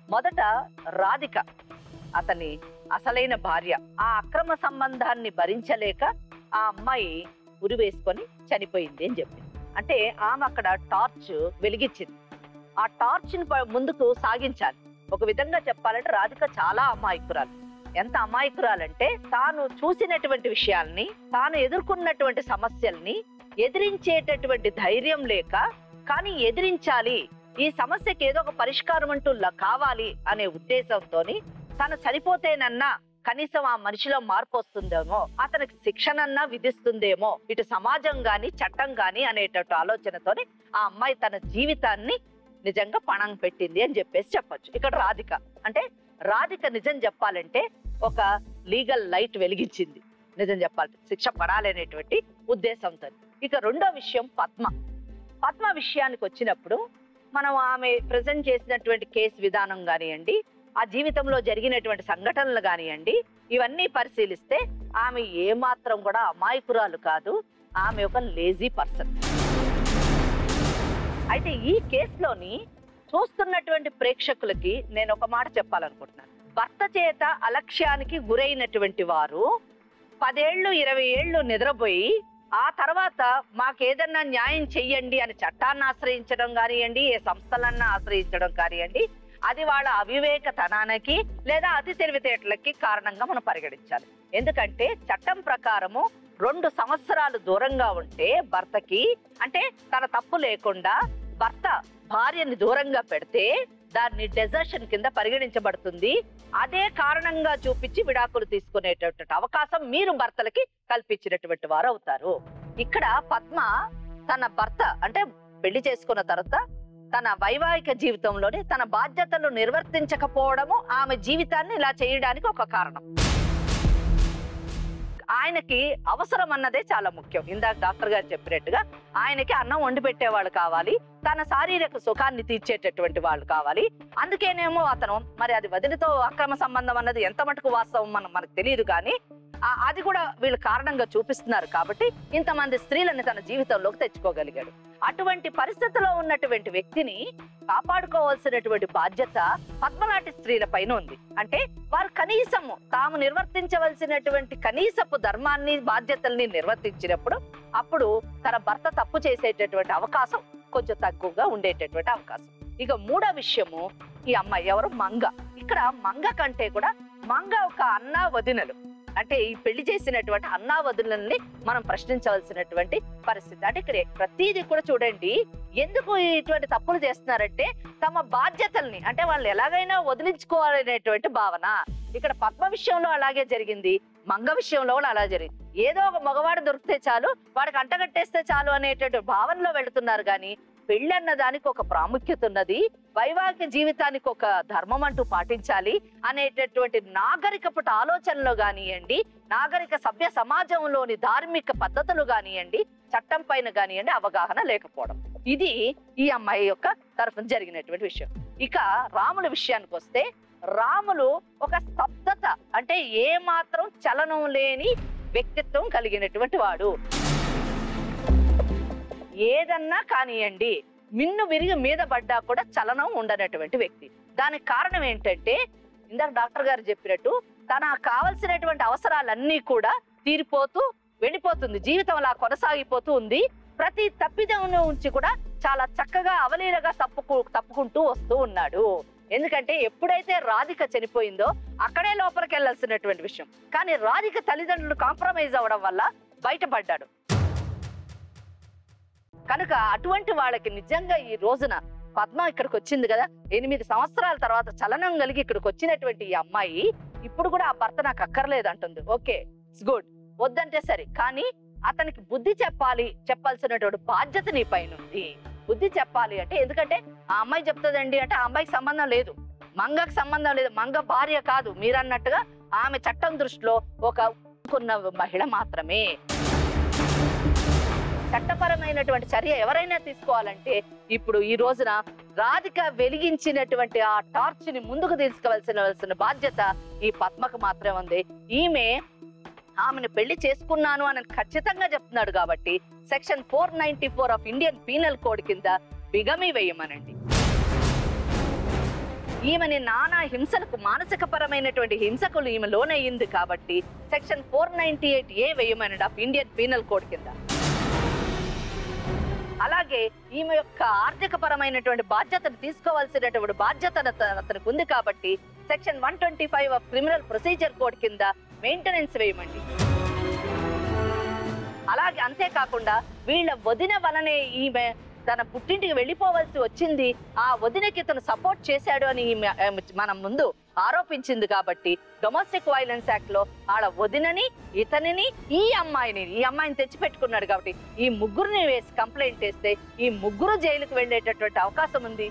మొదట రాధిక అతని అసలైన భార్య ఆ అక్రమ సంబంధాన్ని భరించలేక ఆ అమ్మాయి ఉరి వేసుకొని చనిపోయింది అని చెప్పింది అంటే ఆమె అక్కడ టార్చ్ వెలిగించింది ఆ టార్చ్ ని ముందుకు సాగించాలి ఒక విధంగా చెప్పాలంటే రాధిక చాలా అమాయకురాలు ఎంత అమాయకురాలంటే తాను చూసినటువంటి విషయాల్ని తాను ఎదుర్కొన్నటువంటి సమస్యల్ని ఎదిరించేటటువంటి ధైర్యం లేక కానీ ఎదిరించాలి ఈ సమస్యకి ఏదో ఒక పరిష్కారం అంటూ ల- కావాలి అనే ఉద్దేశంతోని తను చనిపోతేనన్నా కనీసం ఆ మనిషిలో మార్పు వస్తుందేమో అతనికి శిక్షణన్నా విధిస్తుందేమో ఇటు సమాజం గాని చట్టం గాని అనేటట్టు ఆలోచనతోని ఆ అమ్మాయి తన జీవితాన్ని నిజంగా పణం పెట్టింది అని చెప్పేసి చెప్పొచ్చు ఇక్కడ రాధిక అంటే రాధిక నిజం చెప్పాలంటే ఒక లీగల్ లైట్ వెలిగించింది నిజం చెప్పాలంటే శిక్ష పడాలనేటువంటి ఉద్దేశంతో ఇక రెండో విషయం పద్మ పద్మ విషయానికి వచ్చినప్పుడు మనం ఆమె ప్రజెంట్ చేసినటువంటి కేసు విధానం కానివ్వండి ఆ జీవితంలో జరిగినటువంటి సంఘటనలు కానివ్వండి ఇవన్నీ పరిశీలిస్తే ఆమె ఏమాత్రం కూడా అమాయకురాలు కాదు ఆమె ఒక లేజీ పర్సన్ అయితే ఈ కేసులోని చూస్తున్నటువంటి ప్రేక్షకులకి నేను ఒక మాట చెప్పాలనుకుంటున్నాను భర్త చేత అలక్ష్యానికి గురైనటువంటి వారు పదేళ్లు ఇరవై ఏళ్ళు నిద్రపోయి ఆ తర్వాత మాకేదన్నా న్యాయం చెయ్యండి అని చట్టాన్ని ఆశ్రయించడం కానివ్వండి ఏ సంస్థలన్నా ఆశ్రయించడం కానివ్వండి అది వాళ్ళ అవివేకతనానికి లేదా అతి తెలివితేటలకి కారణంగా మనం పరిగణించాలి ఎందుకంటే చట్టం ప్రకారము రెండు సంవత్సరాలు దూరంగా ఉంటే భర్తకి అంటే తన తప్పు లేకుండా భర్త భార్యని దూరంగా పెడితే దాన్ని డెజర్షన్ కింద పరిగణించబడుతుంది అదే కారణంగా చూపించి విడాకులు తీసుకునేటటువంటి అవకాశం మీరు భర్తలకి కల్పించినటువంటి వారు అవుతారు ఇక్కడ పద్మ తన భర్త అంటే పెళ్లి చేసుకున్న తర్వాత తన వైవాహిక జీవితంలోని తన బాధ్యతలు నిర్వర్తించకపోవడము ఆమె జీవితాన్ని ఇలా చేయడానికి ఒక కారణం ఆయనకి అవసరం అన్నదే చాలా ముఖ్యం ఇందాక డాక్టర్ గారు చెప్పినట్టుగా ఆయనకి అన్నం వండి పెట్టేవాళ్ళు కావాలి తన శారీరక సుఖాన్ని తీర్చేటటువంటి వాళ్ళు కావాలి అందుకేనేమో అతను మరి అది వదిలితో అక్రమ సంబంధం అన్నది ఎంత మటుకు వాస్తవం మనం మనకు తెలియదు కానీ ఆ- అది కూడా వీళ్ళు కారణంగా చూపిస్తున్నారు కాబట్టి ఇంతమంది స్త్రీలను తన జీవితంలోకి తెచ్చుకోగలిగాడు అటువంటి పరిస్థితిలో ఉన్నటువంటి వ్యక్తిని కాపాడుకోవాల్సినటువంటి బాధ్యత పద్మనాటి స్త్రీల పైన ఉంది అంటే వారు కనీసము తాము నిర్వర్తించవలసినటువంటి కనీసపు ధర్మాన్ని బాధ్యతల్ని నిర్వర్తించినప్పుడు అప్పుడు తన భర్త తప్పు చేసేటటువంటి అవకాశం కొంచెం తక్కువగా ఉండేటటువంటి అవకాశం ఇక మూడో విషయము ఈ అమ్మాయి ఎవరు మంగ ఇక్కడ మంగ కంటే కూడా మంగ ఒక అన్నా వదినలు అంటే ఈ పెళ్లి చేసినటువంటి అన్నా వదినల్ని మనం ప్రశ్నించవలసినటువంటి పరిస్థితి అంటే ఇక్కడ ప్రతిదీ కూడా చూడండి ఎందుకు ఇటువంటి తప్పులు చేస్తున్నారంటే తమ బాధ్యతల్ని అంటే వాళ్ళు ఎలాగైనా వదిలించుకోవాలనేటువంటి భావన ఇక్కడ పద్మ విషయంలో అలాగే జరిగింది మంగ విషయంలో కూడా అలా జరిగింది ఏదో ఒక మగవాడు దొరికితే చాలు వాడికి అంటగట్టేస్తే చాలు అనేటువంటి భావనలో వెళుతున్నారు కానీ పెళ్లి అన్న దానికి ఒక ప్రాముఖ్యత ఉన్నది వైవాహిక జీవితానికి ఒక ధర్మం అంటూ పాటించాలి అనేటటువంటి నాగరికపు ఆలోచనలు కానివ్వండి నాగరిక సభ్య సమాజంలోని ధార్మిక పద్ధతులు కానివ్వండి చట్టం పైన కానివ్వండి అవగాహన లేకపోవడం ఇది ఈ అమ్మాయి యొక్క తరఫున జరిగినటువంటి విషయం ఇక రాముల విషయానికి వస్తే రాములు ఒక స్తబ్దత అంటే ఏ మాత్రం చలనం లేని వ్యక్తిత్వం కలిగినటువంటి వాడు ఏదన్నా కానియండి మిన్ను విరిగి మీద పడ్డా కూడా చలనం ఉండనటువంటి వ్యక్తి దానికి కారణం ఏంటంటే ఇందాక డాక్టర్ గారు చెప్పినట్టు తన కావలసినటువంటి అవసరాలన్నీ కూడా తీరిపోతూ వెళ్ళిపోతుంది జీవితం అలా కొనసాగిపోతూ ఉంది ప్రతి తప్పిదం నుంచి కూడా చాలా చక్కగా అవలీలగా తప్పుకు తప్పుకుంటూ వస్తూ ఉన్నాడు ఎందుకంటే ఎప్పుడైతే రాధిక చనిపోయిందో అక్కడే లోపలికి వెళ్ళాల్సినటువంటి విషయం కానీ రాధిక తల్లిదండ్రులు కాంప్రమైజ్ అవ్వడం వల్ల బయటపడ్డాడు కనుక అటువంటి వాళ్ళకి నిజంగా ఈ రోజున పద్మ ఇక్కడికి వచ్చింది కదా ఎనిమిది సంవత్సరాల తర్వాత చలనం కలిగి ఇక్కడికి వచ్చినటువంటి ఈ అమ్మాయి ఇప్పుడు కూడా ఆ భర్త నాకు అక్కర్లేదు అంటుంది ఓకే ఇట్స్ గుడ్ వద్దంటే సరే కానీ అతనికి బుద్ధి చెప్పాలి చెప్పాల్సినటువంటి బాధ్యత నీ పైన ఉంది బుద్ధి చెప్పాలి అంటే ఎందుకంటే ఆ అమ్మాయి చెప్తుందండి అంటే ఆ అమ్మాయికి సంబంధం లేదు మంగకు సంబంధం లేదు మంగ భార్య కాదు మీరన్నట్టుగా ఆమె చట్టం దృష్టిలో ఒక కొన్న మహిళ మాత్రమే చట్టపరమైనటువంటి చర్య ఎవరైనా తీసుకోవాలంటే ఇప్పుడు ఈ రోజున రాధిక వెలిగించినటువంటి ఆ టార్చ్ ని ముందుకు తీసుకువలసిన బాధ్యత ఈ పద్మకు మాత్రమే ఉంది ఈమె ఆమెను పెళ్లి చేసుకున్నాను అని ఖచ్చితంగా చెప్తున్నాడు కాబట్టి section four ninety four of Indian penal code కింద బిగమి వేయమనండి ఈమెని నానా హింసలకు మానసిక పరమైనటువంటి హింసకులు ఈమె లోనయ్యింది కాబట్టి section four ninety eight A వేయమని ఆఫ్ ఇండియన్ పీనల్ కోడ్ కింద అలాగే ఈమె యొక్క ఆర్థిక పరమైనటువంటి బాధ్యతను తీసుకోవాల్సినటువంటి బాధ్యత అత- అతనికి ఉంది కాబట్టి section one twenty five of criminal procedure code కింద మెయింటెనెన్స్ వేయమండి అలాగే అంతేకాకుండా వీళ్ళ వదిన వలనే ఈమె తన పుట్టింటికి వెళ్ళిపోవలసి వచ్చింది ఆ వదినకి ఇతను సపోర్ట్ చేశాడు అని ఈమె ఆమె మనం ముందు ఆరోపించింది కాబట్టి డొమెస్టిక్ వైలెన్స్ యాక్ట్ లో ఆడ వదినని ఇతనిని ఈ అమ్మాయిని ఈ అమ్మాయిని తెచ్చి పెట్టుకున్నాడు కాబట్టి ఈ ముగ్గురిని వేసి కంప్లైంట్ చేస్తే ఈ ముగ్గురు జైలుకు వెళ్ళేటటువంటి అవకాశం ఉంది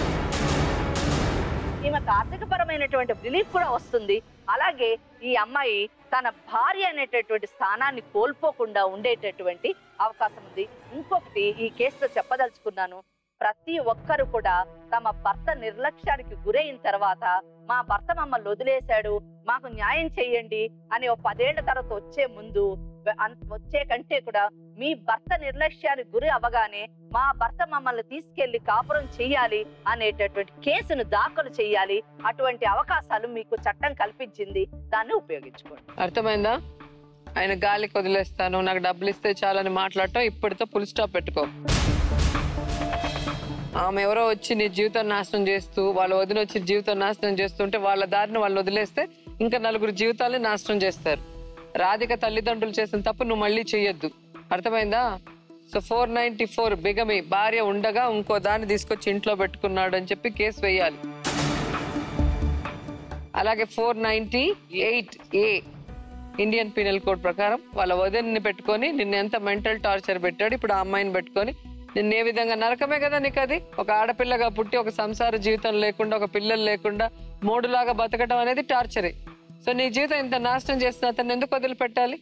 ఈమెకు ఆర్థిక పరమైనటువంటి రిలీఫ్ కూడా వస్తుంది అలాగే ఈ అమ్మాయి తన భార్య అనేటటువంటి స్థానాన్ని కోల్పోకుండా ఉండేటటువంటి అవకాశం ఉంది ఇంకొకటి ఈ కేసులో చెప్పదలుచుకున్నాను ప్రతి ఒక్కరు కూడా తమ భర్త నిర్లక్ష్యానికి గురైన తర్వాత మా భర్త మమ్మల్ని వదిలేశాడు మాకు న్యాయం చేయండి అని ఒక పదేళ్ల తర్వాత వచ్చే ముందు అన్- వచ్చే కంటే కూడా మీ భర్త నిర్లక్ష్యానికి గురి అవగానే మా భర్త మమ్మల్ని తీసుకెళ్లి కాపురం చేయాలి అనేటటువంటి కేసును దాఖలు చేయాలి అటువంటి అవకాశాలు మీకు చట్టం కల్పించింది దాన్ని ఉపయోగించుకోండి అర్థమైందా ఆయన గాలికి వదిలేస్తాను నాకు డబ్బులు ఇస్తే చాలని మాట్లాడటం ఇప్పటితో ఫుల్ స్టాప్ పెట్టుకో ఆమె ఎవరో వచ్చి నీ జీవితం నాశనం చేస్తూ వాళ్ళ వదిన వచ్చి జీవితం నాశనం చేస్తుంటే వాళ్ళ దారిని వాళ్ళు వదిలేస్తే ఇంకా నలుగురు జీవితాలని నాశనం చేస్తారు రాధిక తల్లిదండ్రులు చేసిన తప్పు నువ్వు మళ్ళీ చెయ్యొద్దు అర్థమైందా so four ninety four bigamy భార్య ఉండగా ఇంకో దాన్ని తీసుకొచ్చి ఇంట్లో పెట్టుకున్నాడు అని చెప్పి కేసు వేయాలి అలాగే four ninety eight A Indian penal code ప్రకారం వాళ్ళ వదిన్ని పెట్టుకొని నిన్ను ఎంత మెంటల్ టార్చర్ పెట్టాడు ఇప్పుడు ఆ అమ్మాయిని పెట్టుకొని నిన్ను ఏ విధంగా నరకమే కదా నీకు అది ఒక ఆడపిల్లగా పుట్టి ఒక సంసార జీవితం లేకుండా ఒక పిల్లలు లేకుండా మూడులాగా బతకడం అనేది టార్చరే సో నీ జీవితం ఇంత నాశనం చేసిన అతన్ని ఎందుకు వదిలిపెట్టాలి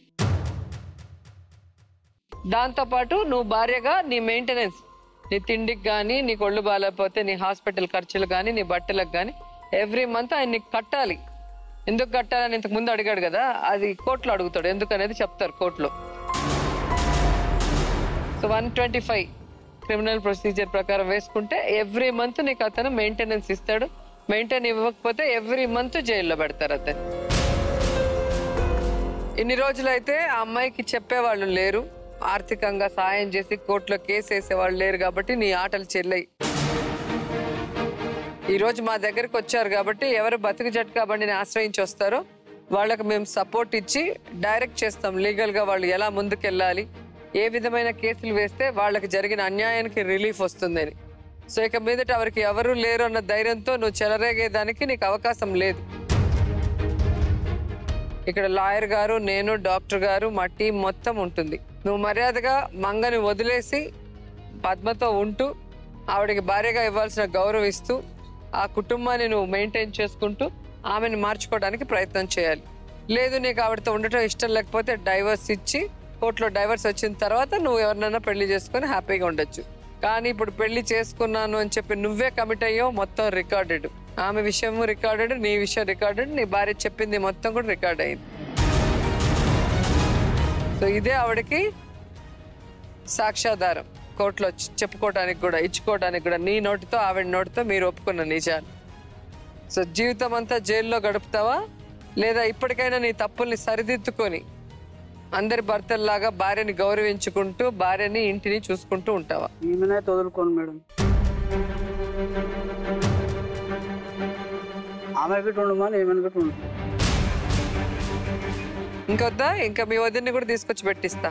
దాంతో పాటు నువ్వు భార్యగా నీ మెయింటెనెన్స్ నీ తిండికి కానీ నీకు ఒళ్ళు బాగాలేకపోతే నీ హాస్పిటల్ ఖర్చులు కానీ నీ బట్టలకు కానీ ఎవ్రీ మంత్ ఆయన నీకు కట్టాలి ఎందుకు కట్టాలని ఇంతకు ముందు అడిగాడు కదా అది కోర్టులో అడుగుతాడు ఎందుకు అనేది చెప్తారు కోర్టులో so one twenty five criminal procedure ప్రకారం వేసుకుంటే ఎవ్రీ మంత్ నీకు అతను మెయింటెనెన్స్ ఇస్తాడు మెయింటైన్ ఇవ్వకపోతే ఎవ్రీ మంత్ జైల్లో పెడతారు అతను ఇన్ని రోజులైతే ఆ అమ్మాయికి చెప్పేవాళ్ళు లేరు ఆర్థికంగా సాయం చేసి కోర్టులో కేసు వేసేవాళ్ళు లేరు కాబట్టి నీ ఆటలు చెల్లయి ఈ రోజు మా దగ్గరికి వచ్చారు కాబట్టి ఎవరు బతుకు జట్కా బండిని ఆశ్రయించి వస్తారో వాళ్ళకి మేము సపోర్ట్ ఇచ్చి డైరెక్ట్ చేస్తాం లీగల్ గా వాళ్ళు ఎలా ముందుకెళ్ళాలి ఏ విధమైన కేసులు వేస్తే వాళ్ళకి జరిగిన అన్యాయానికి రిలీఫ్ వస్తుందని సో ఇక మీదట ఎవరికి ఎవరు లేరు అన్న ధైర్యంతో నువ్వు చెలరేగేదానికి నీకు అవకాశం లేదు ఇక్కడ లాయర్ గారు నేను డాక్టర్ గారు మా టీం మొత్తం ఉంటుంది నువ్వు మర్యాదగా మంగని వదిలేసి పద్మతో ఉంటూ ఆవిడకి భార్యగా ఇవ్వాల్సిన గౌరవం ఇస్తూ ఆ కుటుంబాన్ని నువ్వు మెయింటైన్ చేసుకుంటూ ఆమెను మార్చుకోవడానికి ప్రయత్నం చేయాలి లేదు నీకు ఆవిడతో ఉండటం ఇష్టం లేకపోతే డైవర్స్ ఇచ్చి కోర్టులో డైవర్స్ వచ్చిన తర్వాత నువ్వు ఎవరినైనా పెళ్లి చేసుకొని హ్యాపీగా ఉండొచ్చు కానీ ఇప్పుడు పెళ్లి చేసుకున్నాను అని చెప్పి నువ్వే కమిట్ అయ్యావు మొత్తం రికార్డెడ్ ఆమె విషయము రికార్డెడ్ నీ విషయం రికార్డెడ్ నీ భార్య చెప్పింది మొత్తం కూడా రికార్డ్ అయింది సో ఇదే ఆవిడకి సాక్ష్యాధారం కోర్టులో చె- చెప్పుకోవడానికి కూడా ఇచ్చుకోవడానికి కూడా నీ నోటితో ఆవిడ నోటితో మీరు ఒప్పుకున్న నిజాలు సో జీవితం అంతా జైల్లో గడుపుతావా లేదా ఇప్పటికైనా నీ తప్పుల్ని సరిదిద్దుకొని అందరి భర్తల్లాగా భార్యని గౌరవించుకుంటూ భార్యని ఇంటిని చూసుకుంటూ ఉంటావా ఈమెనే వదులుకోను మేడం ఆమె గిట్ట ఉండమని ఈమెను గిట్ట ఉండు ఇంకొద్దా ఇంకా మీ వదిన్ని కూడా తీసుకొచ్చి పెట్టిస్తా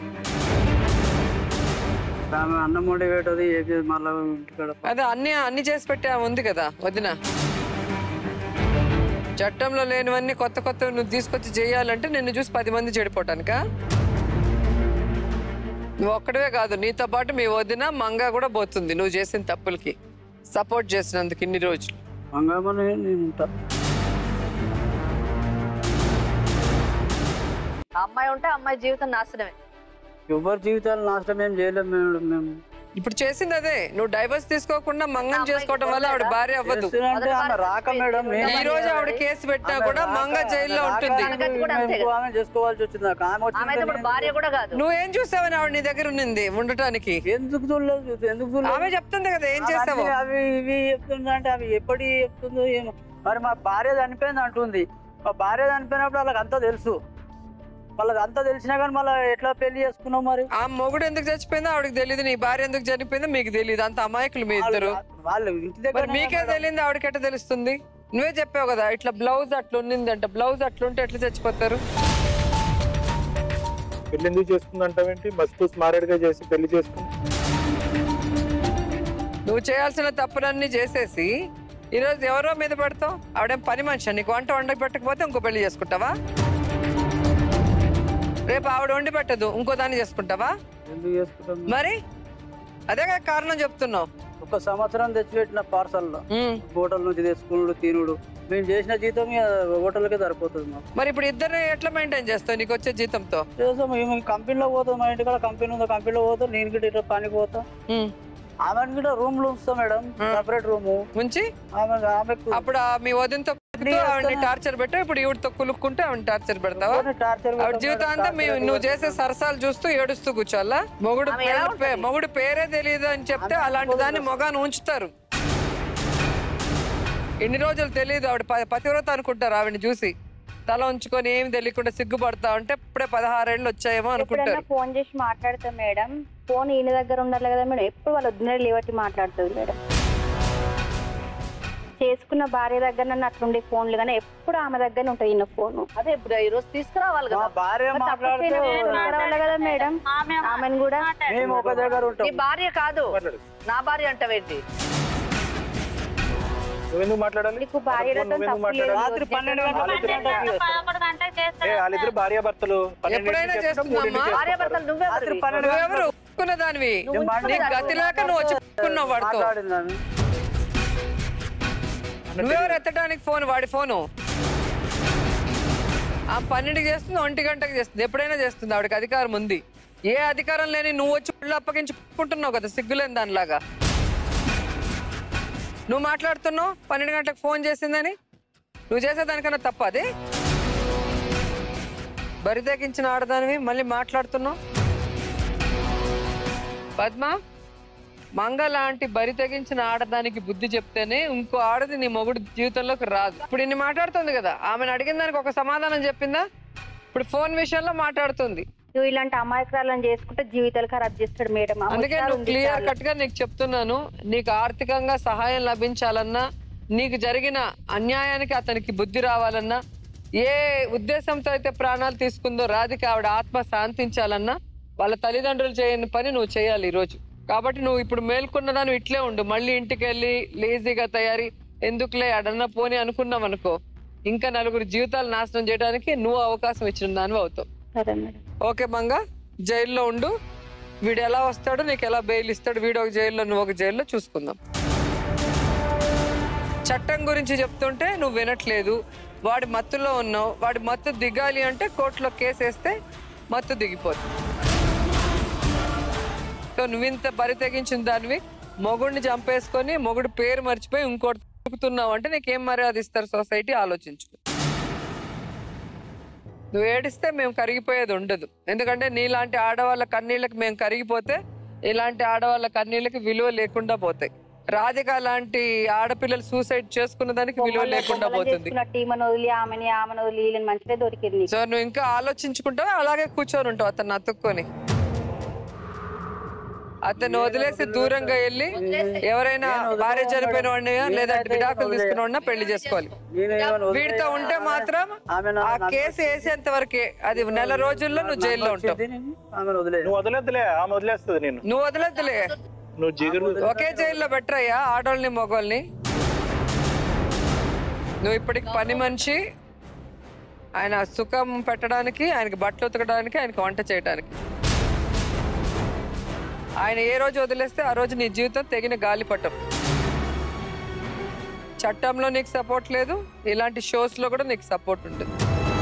ఆమె అన్నం వండి పెట్టదు ఏం చేయదు మళ్ళీ ఇంటికాడ అదే అన్ని అన్ని చేసి పెట్టే ఆమె ఉంది కదా వదిన చట్టంలో లేనివన్నీ కొత్త కొత్త నువ్వు తీసుకొచ్చి చేయాలంటే నిన్ను చూసి పది మంది చెడిపోవటానికా నువ్వు ఒక్కడవే కాదు నీతో పాటు మీ వదిన మంగ కూడా పోతుంది నువ్వు చేసిన తప్పులకి సపోర్ట్ చేసినందుకు ఇన్ని రోజులు మంగమ్మని నేను ఉంటా ఆ అమ్మాయి ఉంటే ఆ అమ్మాయి జీవితం నాశనమే ఎవరి జీవితాలు నాశనం ఏం చేయలేము మేడం మేము ఇప్పుడు చేసింది అదే నువ్వు డైవర్స్ తీసుకోకుండా మంగం చేసుకోవడం వల్ల ఆవిడ భార్య అవ్వదు చేస్తున్నా అంటే ఆమె రాక మేడం నేను ఈ రోజు ఆవిడ కేసు పెట్టినా ఆమె కూడా రాక- మంగ జైల్లో రాక ఉంటుంది తనకైతే కూడా అంతే ఇంకో కదా. ఆమె చేసుకోవాల్సి వచ్చింది నాకు ఆమె ఆమె అయితే ఇప్పుడు వచ్చింది భార్య కూడా కాదు నువ్వేం చూసావని ఆవిడ నీ దగ్గర ఉన్నింది ఉండటానికి ఎందుకు చూడలేదు ఎందుకు చూడలేదు ఆమె చెప్తుంది కదా ఏం ఆమె చేసావు అన్ని అవి ఇవి చెప్తుందా అంటే అవి ఎప్పటి చెప్తుందో ఏమో మరి మా భార్య చనిపోయింది అంటుంది మా భార్య చనిపోయినప్పుడు వాళ్ళకి అంతా తెలుసు వాళ్ళకి అంతా తెలిసినా కానీ మళ్ళీ ఎట్లా పెళ్లి చేసుకున్నాం మరి ఆ మొగుడు ఎందుకు చచ్చిపోయిందో ఆవిడకి తెలియదు నీ భార్య ఎందుకు చనిపోయిందో మీకు తెలియదు అంత అమాయకులు మీ ఇద్దరు వాళ్ళు- వాళ్ళు ఇంటి మరి దగ్గర మీకే తెలియదు ఆవిడకెట్ట తెలుస్తుంది నువ్వే చెప్పావు కదా ఇట్లా బ్లౌజ్ అట్లా ఉన్నింది అంట బ్లౌజ్ అట్లుంటే ఎట్లా చచ్చిపోతారు పెళ్లి ఎందుకు చేసుకుందంటావేంటి మస్తు మారేడుగా చేసి పెళ్లి చేసుకుంది నువ్వు చేయాల్సిన తప్పులన్నీ చేసేసి ఈరోజు ఎవరో మీద పెడతావు ఆవిడేం పని మనిషి నీకు వంట వండి పెట్టకపోతే ఇంకో పెళ్లి చేసుకుంటావా రేపు ఆవిడ వండి పెట్టదు ఇంకో దాన్ని చేసుకుంటావా ఎందుకు చేసుకుంటాం మరి అదే కదా కారణం చెప్తున్నావు ఒక సంవత్సరం తెచ్చిపెట్టిన పార్సల్లో ఉమ్. హోటల్ నుంచి తెచ్చుకున్నాడు తినుడు మేము చేసిన జీతం ఇక హోటల్కే సరిపోతుంది మాకు మరి ఇప్పుడు ఇద్దరు ఎట్లా మెయింటైన్ చేస్తావు నీకు వచ్చే జీతంతో చేస్తాం మేము కంపెనీలో పోతాం మా ఇంటికాడ కంపెనీ ఉందో కంపెనీలో పోతాం నేను గిట్ట ఇట్లా పనికి పోతాం ఉమ్. ఆమెను కూడా రూమ్ లో ఉంచుతాం మేడం సపరేట్ రూము ఉంచి ఆమె ఆమెకు అప్పుడు ఆ మీ వదినతో కులుకుతూ ఆవిడని టార్చర్ పెట్టావు ఇప్పుడు ఈవిడతో కులుక్కుంటే ఆవిడ టార్చర్ పెడతావా టార్చర్ ఆవిడ జీవితం అంతా మీ నువ్వు చేసే సరసాలు చూస్తూ ఏడుస్తూ కూర్చోాలా మొగుడు ఆమె ఎలా పేరు- పే- మొగుడు పేరే తెలియదు అని చెప్తే అలాంటి దాన్ని మొగాన్ని ఉంచుతారు ఇన్ని రోజులు తెలియదు ఆవిడ ప- పతివ్రత అనుకుంటారు ఆవిడని చూసి తల ఉంచుకొని ఏమి తెలియకుండా సిగ్గుపడతా ఉంటే ఇప్పుడే పదహారేళ్ళు వచ్చాయేమో ఎప్పుడైనా అనుకుంటారు ఫోన్ చేసి మాట్లాడతాం మేడం ఫోన్ ఈయన దగ్గర ఉండాలి కదా మేడం ఎప్పుడు వాళ్ళ వద్దునే లేవట్టి మాట్లాడుతుంది మేడం చేసుకున్న భార్య దగ్గర నన్ను అట్లుండే ఫోన్లు కానీ ఎప్పుడు ఆమె దగ్గర ఉంటుంది ఈయన ఫోన్ అదే ఇప్పుడు ఈ రోజు తీసుకురావాలి మా కదా భార్య మాట్లాడితే రావాలి కదా మేడం ఆమె ఆమెను కూడా మేము ఒక దగ్గర నీ ఉంటాం భార్య కాదు మాట్లాడు నా భార్య అంటావేంటి నువ్వెందుకు మాట్లాడాలి నీకు భార్యలతో నువ్వెందుకు తప్పు మాట్లాడాలి లేదు. రాత్రి పన్నెండు గంటలకు గంటలకు పదకొండు గంటలకు ఏ చేస్తారు వాళ్ళిద్దరు భార్య భర్తలు ఎప్పుడైనా చేస్తుందమ్మా. భార్య భర్తలు నువ్వే రాత్రి పన్నెండు నువ్వెవరు ఒప్పుకున్న దానివి నువ్వు నీకు గతి లేక నువ్వు వచ్చి ఒప్పుకున్నావు వాడితో మాట్లాడింది ఆమె. నువ్వెవరు ఎత్తడానికి ఫోన్ వాడి ఫోను ఆ పన్నెండుకి చేస్తుంది ఒంటి గంటకి చేస్తుంది ఎప్పుడైనా చేస్తుంది ఆవిడకి అధికారం ఉంది ఏ అధికారం లేని నువ్వు వచ్చి ఒళ్ళు అప్పగించుకుంటున్నావు కదా సిగ్గులేని దానిలాగా నువ్వు మాట్లాడుతున్నావు పన్నెండు గంటలకు ఫోన్ చేసిందని నువ్వు చేసేదానికన్నా తప్ప అది బరితెగించిన ఆడదానివి మళ్ళీ మాట్లాడుతున్నావు పద్మ మంగ లాంటి బరి తెగించిన ఆడదానికి బుద్ధి చెప్తేనే ఇంకో ఆడది నీ మొగుడు జీవితంలోకి రాదు ఇప్పుడు ఇన్ని మాట్లాడుతుంది కదా ఆమెను అడిగిన దానికి ఒక సమాధానం చెప్పిందా ఇప్పుడు ఫోన్ విషయంలో మాట్లాడుతుంది నువ్వు ఇలాంటి అమాయకురాలను చేసుకుంటే జీవితాలు ఖరాబ్ చేస్తాడు మేడం ఆ అందుకే ముసలాడు నువ్వు ఉంది క్లియర్ చాలా. కట్ గా నీకు చెప్తున్నాను నీకు ఆర్థికంగా సహాయం లభించాలన్నా నీకు జరిగిన అన్యాయానికి అతనికి బుద్ధి రావాలన్నా ఏ ఉద్దేశంతో అయితే ప్రాణాలు తీసుకుందో రాధిక ఆవిడ ఆత్మ శాంతించాలన్నా వాళ్ళ తల్లిదండ్రులు చేయని పని నువ్వు చేయాలి ఈ రోజు కాబట్టి నువ్వు ఇప్పుడు మేల్కొన్నదాన్ని ఇట్లే ఉండు మళ్ళీ ఇంటికి వెళ్ళి లేజీగా తయారీ ఎందుకులే అడన్న పోని అనుకున్నాం అనుకో ఇంకా నలుగురు జీవితాలు నాశనం చేయడానికి నువ్వు అవకాశం ఇచ్చిన దానివి అవుతావు సరే మేడం ఓకే మంగ జైల్లో ఉండు వీడు ఎలా వస్తాడు నీకు ఎలా బెయిల్ ఇస్తాడు వీడు ఒక జైల్లో నువ్వు ఒక జైల్లో చూసుకుందాం చట్టం గురించి చెప్తుంటే నువ్వు వినట్లేదు వాడి మత్తులో ఉన్నావు వాడి మత్తు దిగాలి అంటే కోర్టులో కేసు వేస్తే మత్తు దిగిపోతుంది సో నువ్వు ఇంత బరి తెగించిన దానివి మొగుడిని చంపేసుకొని మొగుడు పేరు మర్చిపోయి ఇంకోటి తిరుగుతున్నావు అంటే నీకేం మర్యాద ఇస్తారు సొసైటీ ఆలోచించు నువ్వు ఏడిస్తే మేము కరిగిపోయేది ఉండదు ఎందుకంటే నీలాంటి ఆడవాళ్ళ కన్నీళ్ళకి మేము కరిగిపోతే ఇలాంటి ఆడవాళ్ళ కన్నీళ్ళకి విలువ లేకుండా పోతాయి రాధిక లాంటి ఆడపిల్లలు సూసైడ్ చేసుకున్న దానికి విలువ బొమ్మలు- లేకుండా బొమ్మలు పోతుంది చేసుకున్న ఈమెను వదిలి ఆమెని ఆమెను వదిలి వీళ్ళని మంచిగా దొరికింది నీకు. సో నువ్వు ఇంకా ఆలోచించుకుంటావు అలాగే కూర్చొని ఉంటావు అతన్ని అతుక్కొని అతను వదిలేసి దూరంగా వెళ్ళి ఎవరైనా భార్య చనిపోయిన వాడిని లేదంటే విడాకులు తీసుకున్న వాడినా పెళ్లి చేసుకోవాలి నేను ఏమన్నా వదిలేయ్ వీడితో ఉంటే మాత్రం ఆమె నా- ఆ నన్ను కేసు వేసేంత వరకే అది నెల రోజుల్లో నువ్వు జైల్లో ఉంటావు వచ్చింది నేను ఆమెను వదిలేదు నువ్వు వదలొద్దులే ఆమె వదిలేస్తుంది నేను నువ్వు వదలొద్దులే నువ్వు జిగురు ఒకే జైల్లో బెటరయ్యా ఆడోళ్ళని మొగోళ్ళని నువ్వు ఇప్పటికి పని మనిషి ఆయన సుఖం పెట్టడానికి ఆయనకి బట్టలు ఉతకడానికి ఆయనకి వంట చేయడానికి ఆయన ఏ రోజు వదిలేస్తే ఆ రోజు నీ జీవితం తెగిన గాలిపటం చట్టంలో నీకు సపోర్ట్ లేదు ఇలాంటి షోస్లో కూడా నీకు సపోర్ట్ ఉంటుంది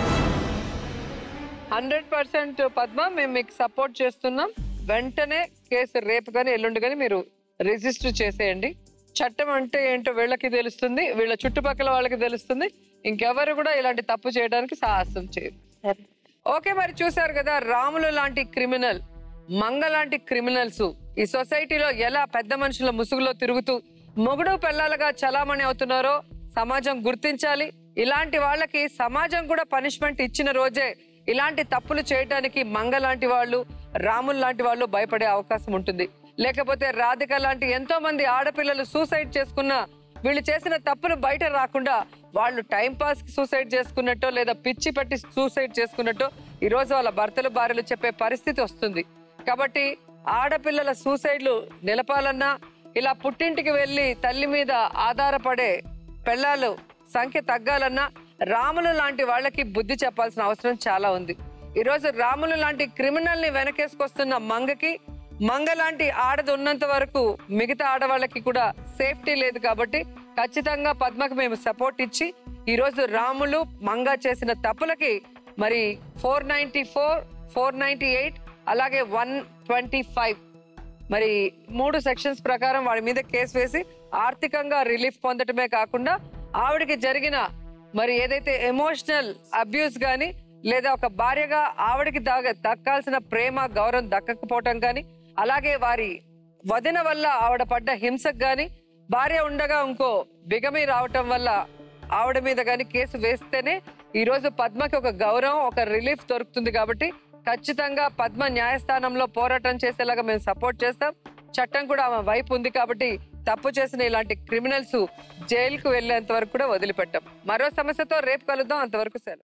హండ్రెడ్ పర్సెంట్ పద్మ మేము మీకు సపోర్ట్ చేస్తున్నాం వెంటనే కేసు రేపు కానీ ఎల్లుండి కానీ మీరు రిజిస్టర్ చేసేయండి చట్టం అంటే ఏంటో వీళ్ళకి తెలుస్తుంది వీళ్ళ చుట్టుపక్కల వాళ్ళకి తెలుస్తుంది ఇంకెవరు కూడా ఇలాంటి తప్పు చేయడానికి సాహసం చేయరు ఓకే మరి చూసారు కదా రాములు లాంటి క్రిమినల్ మంగ లాంటి క్రిమినల్స్ ఈ సొసైటీలో ఎలా పెద్ద మనుషుల ముసుగులో తిరుగుతూ మొగుడు పిల్లలుగా చలామణి అవుతున్నారో సమాజం గుర్తించాలి ఇలాంటి వాళ్ళకి సమాజం కూడా పనిష్మెంట్ ఇచ్చిన రోజే ఇలాంటి తప్పులు చేయడానికి మంగ లాంటి వాళ్ళు రాములు లాంటి వాళ్ళు భయపడే అవకాశం ఉంటుంది లేకపోతే రాధిక లాంటి ఎంతో మంది ఆడపిల్లలు సూసైడ్ చేసుకున్న వీళ్ళు చేసిన తప్పులు బయట రాకుండా వాళ్ళు టైం పాస్ కి సూసైడ్ చేసుకున్నట్టో లేదా పిచ్చి పట్టి సూసైడ్ చేసుకున్నట్టో ఈ రోజు వాళ్ళ భర్తలు భార్యలు చెప్పే పరిస్థితి వస్తుంది కాబట్టి ఆడపిల్లల సూసైడ్లు నిలపాలన్నా ఇలా పుట్టింటికి వెళ్ళి తల్లి మీద ఆధారపడే పెళ్ళాలు సంఖ్య తగ్గాలన్నా రాములు లాంటి వాళ్ళకి బుద్ధి చెప్పాల్సిన అవసరం చాలా ఉంది ఈరోజు రాములు లాంటి క్రిమినల్ ని వెనకేసుకొస్తున్న మంగకి మంగ లాంటి ఆడది ఉన్నంత వరకు మిగతా ఆడవాళ్ళకి కూడా సేఫ్టీ లేదు కాబట్టి ఖచ్చితంగా పద్మకి మేము సపోర్ట్ ఇచ్చి ఈ రోజు రాములు మంగ చేసిన తప్పులకి మరి four ninety four four ninety eight అలాగే వన్ ట్వంటీ ఫైవ్ మరి మూడు సెక్షన్స్ ప్రకారం వాడి మీద కేసు వేసి ఆర్థికంగా రిలీఫ్ పొందటమే కాకుండా ఆవిడకి జరిగిన మరి ఏదైతే ఎమోషనల్ అబ్యూస్ కానీ లేదా ఒక భార్యగా ఆవిడకి దాగ దక్కాల్సిన ప్రేమ గౌరవం దక్కకపోవటం కానీ అలాగే వారి వదిన వల్ల ఆవిడ పడ్డ హింసకు గాని భార్య ఉండగా ఇంకో బిగమి రావటం వల్ల ఆవిడ మీద కానీ కేసు వేస్తేనే ఈ రోజు పద్మకి ఒక గౌరవం ఒక రిలీఫ్ దొరుకుతుంది కాబట్టి ఖచ్చితంగా పద్మ న్యాయస్థానంలో పోరాటం చేసేలాగా మేము సపోర్ట్ చేస్తాం చట్టం కూడా ఆమె వైపు ఉంది కాబట్టి తప్పు చేసిన ఇలాంటి క్రిమినల్స్ జైలుకు వెళ్ళేంత వరకు కూడా వదిలిపెట్టాం మరో సమస్యతో రేపు కలుద్దాం అంతవరకు సెలవు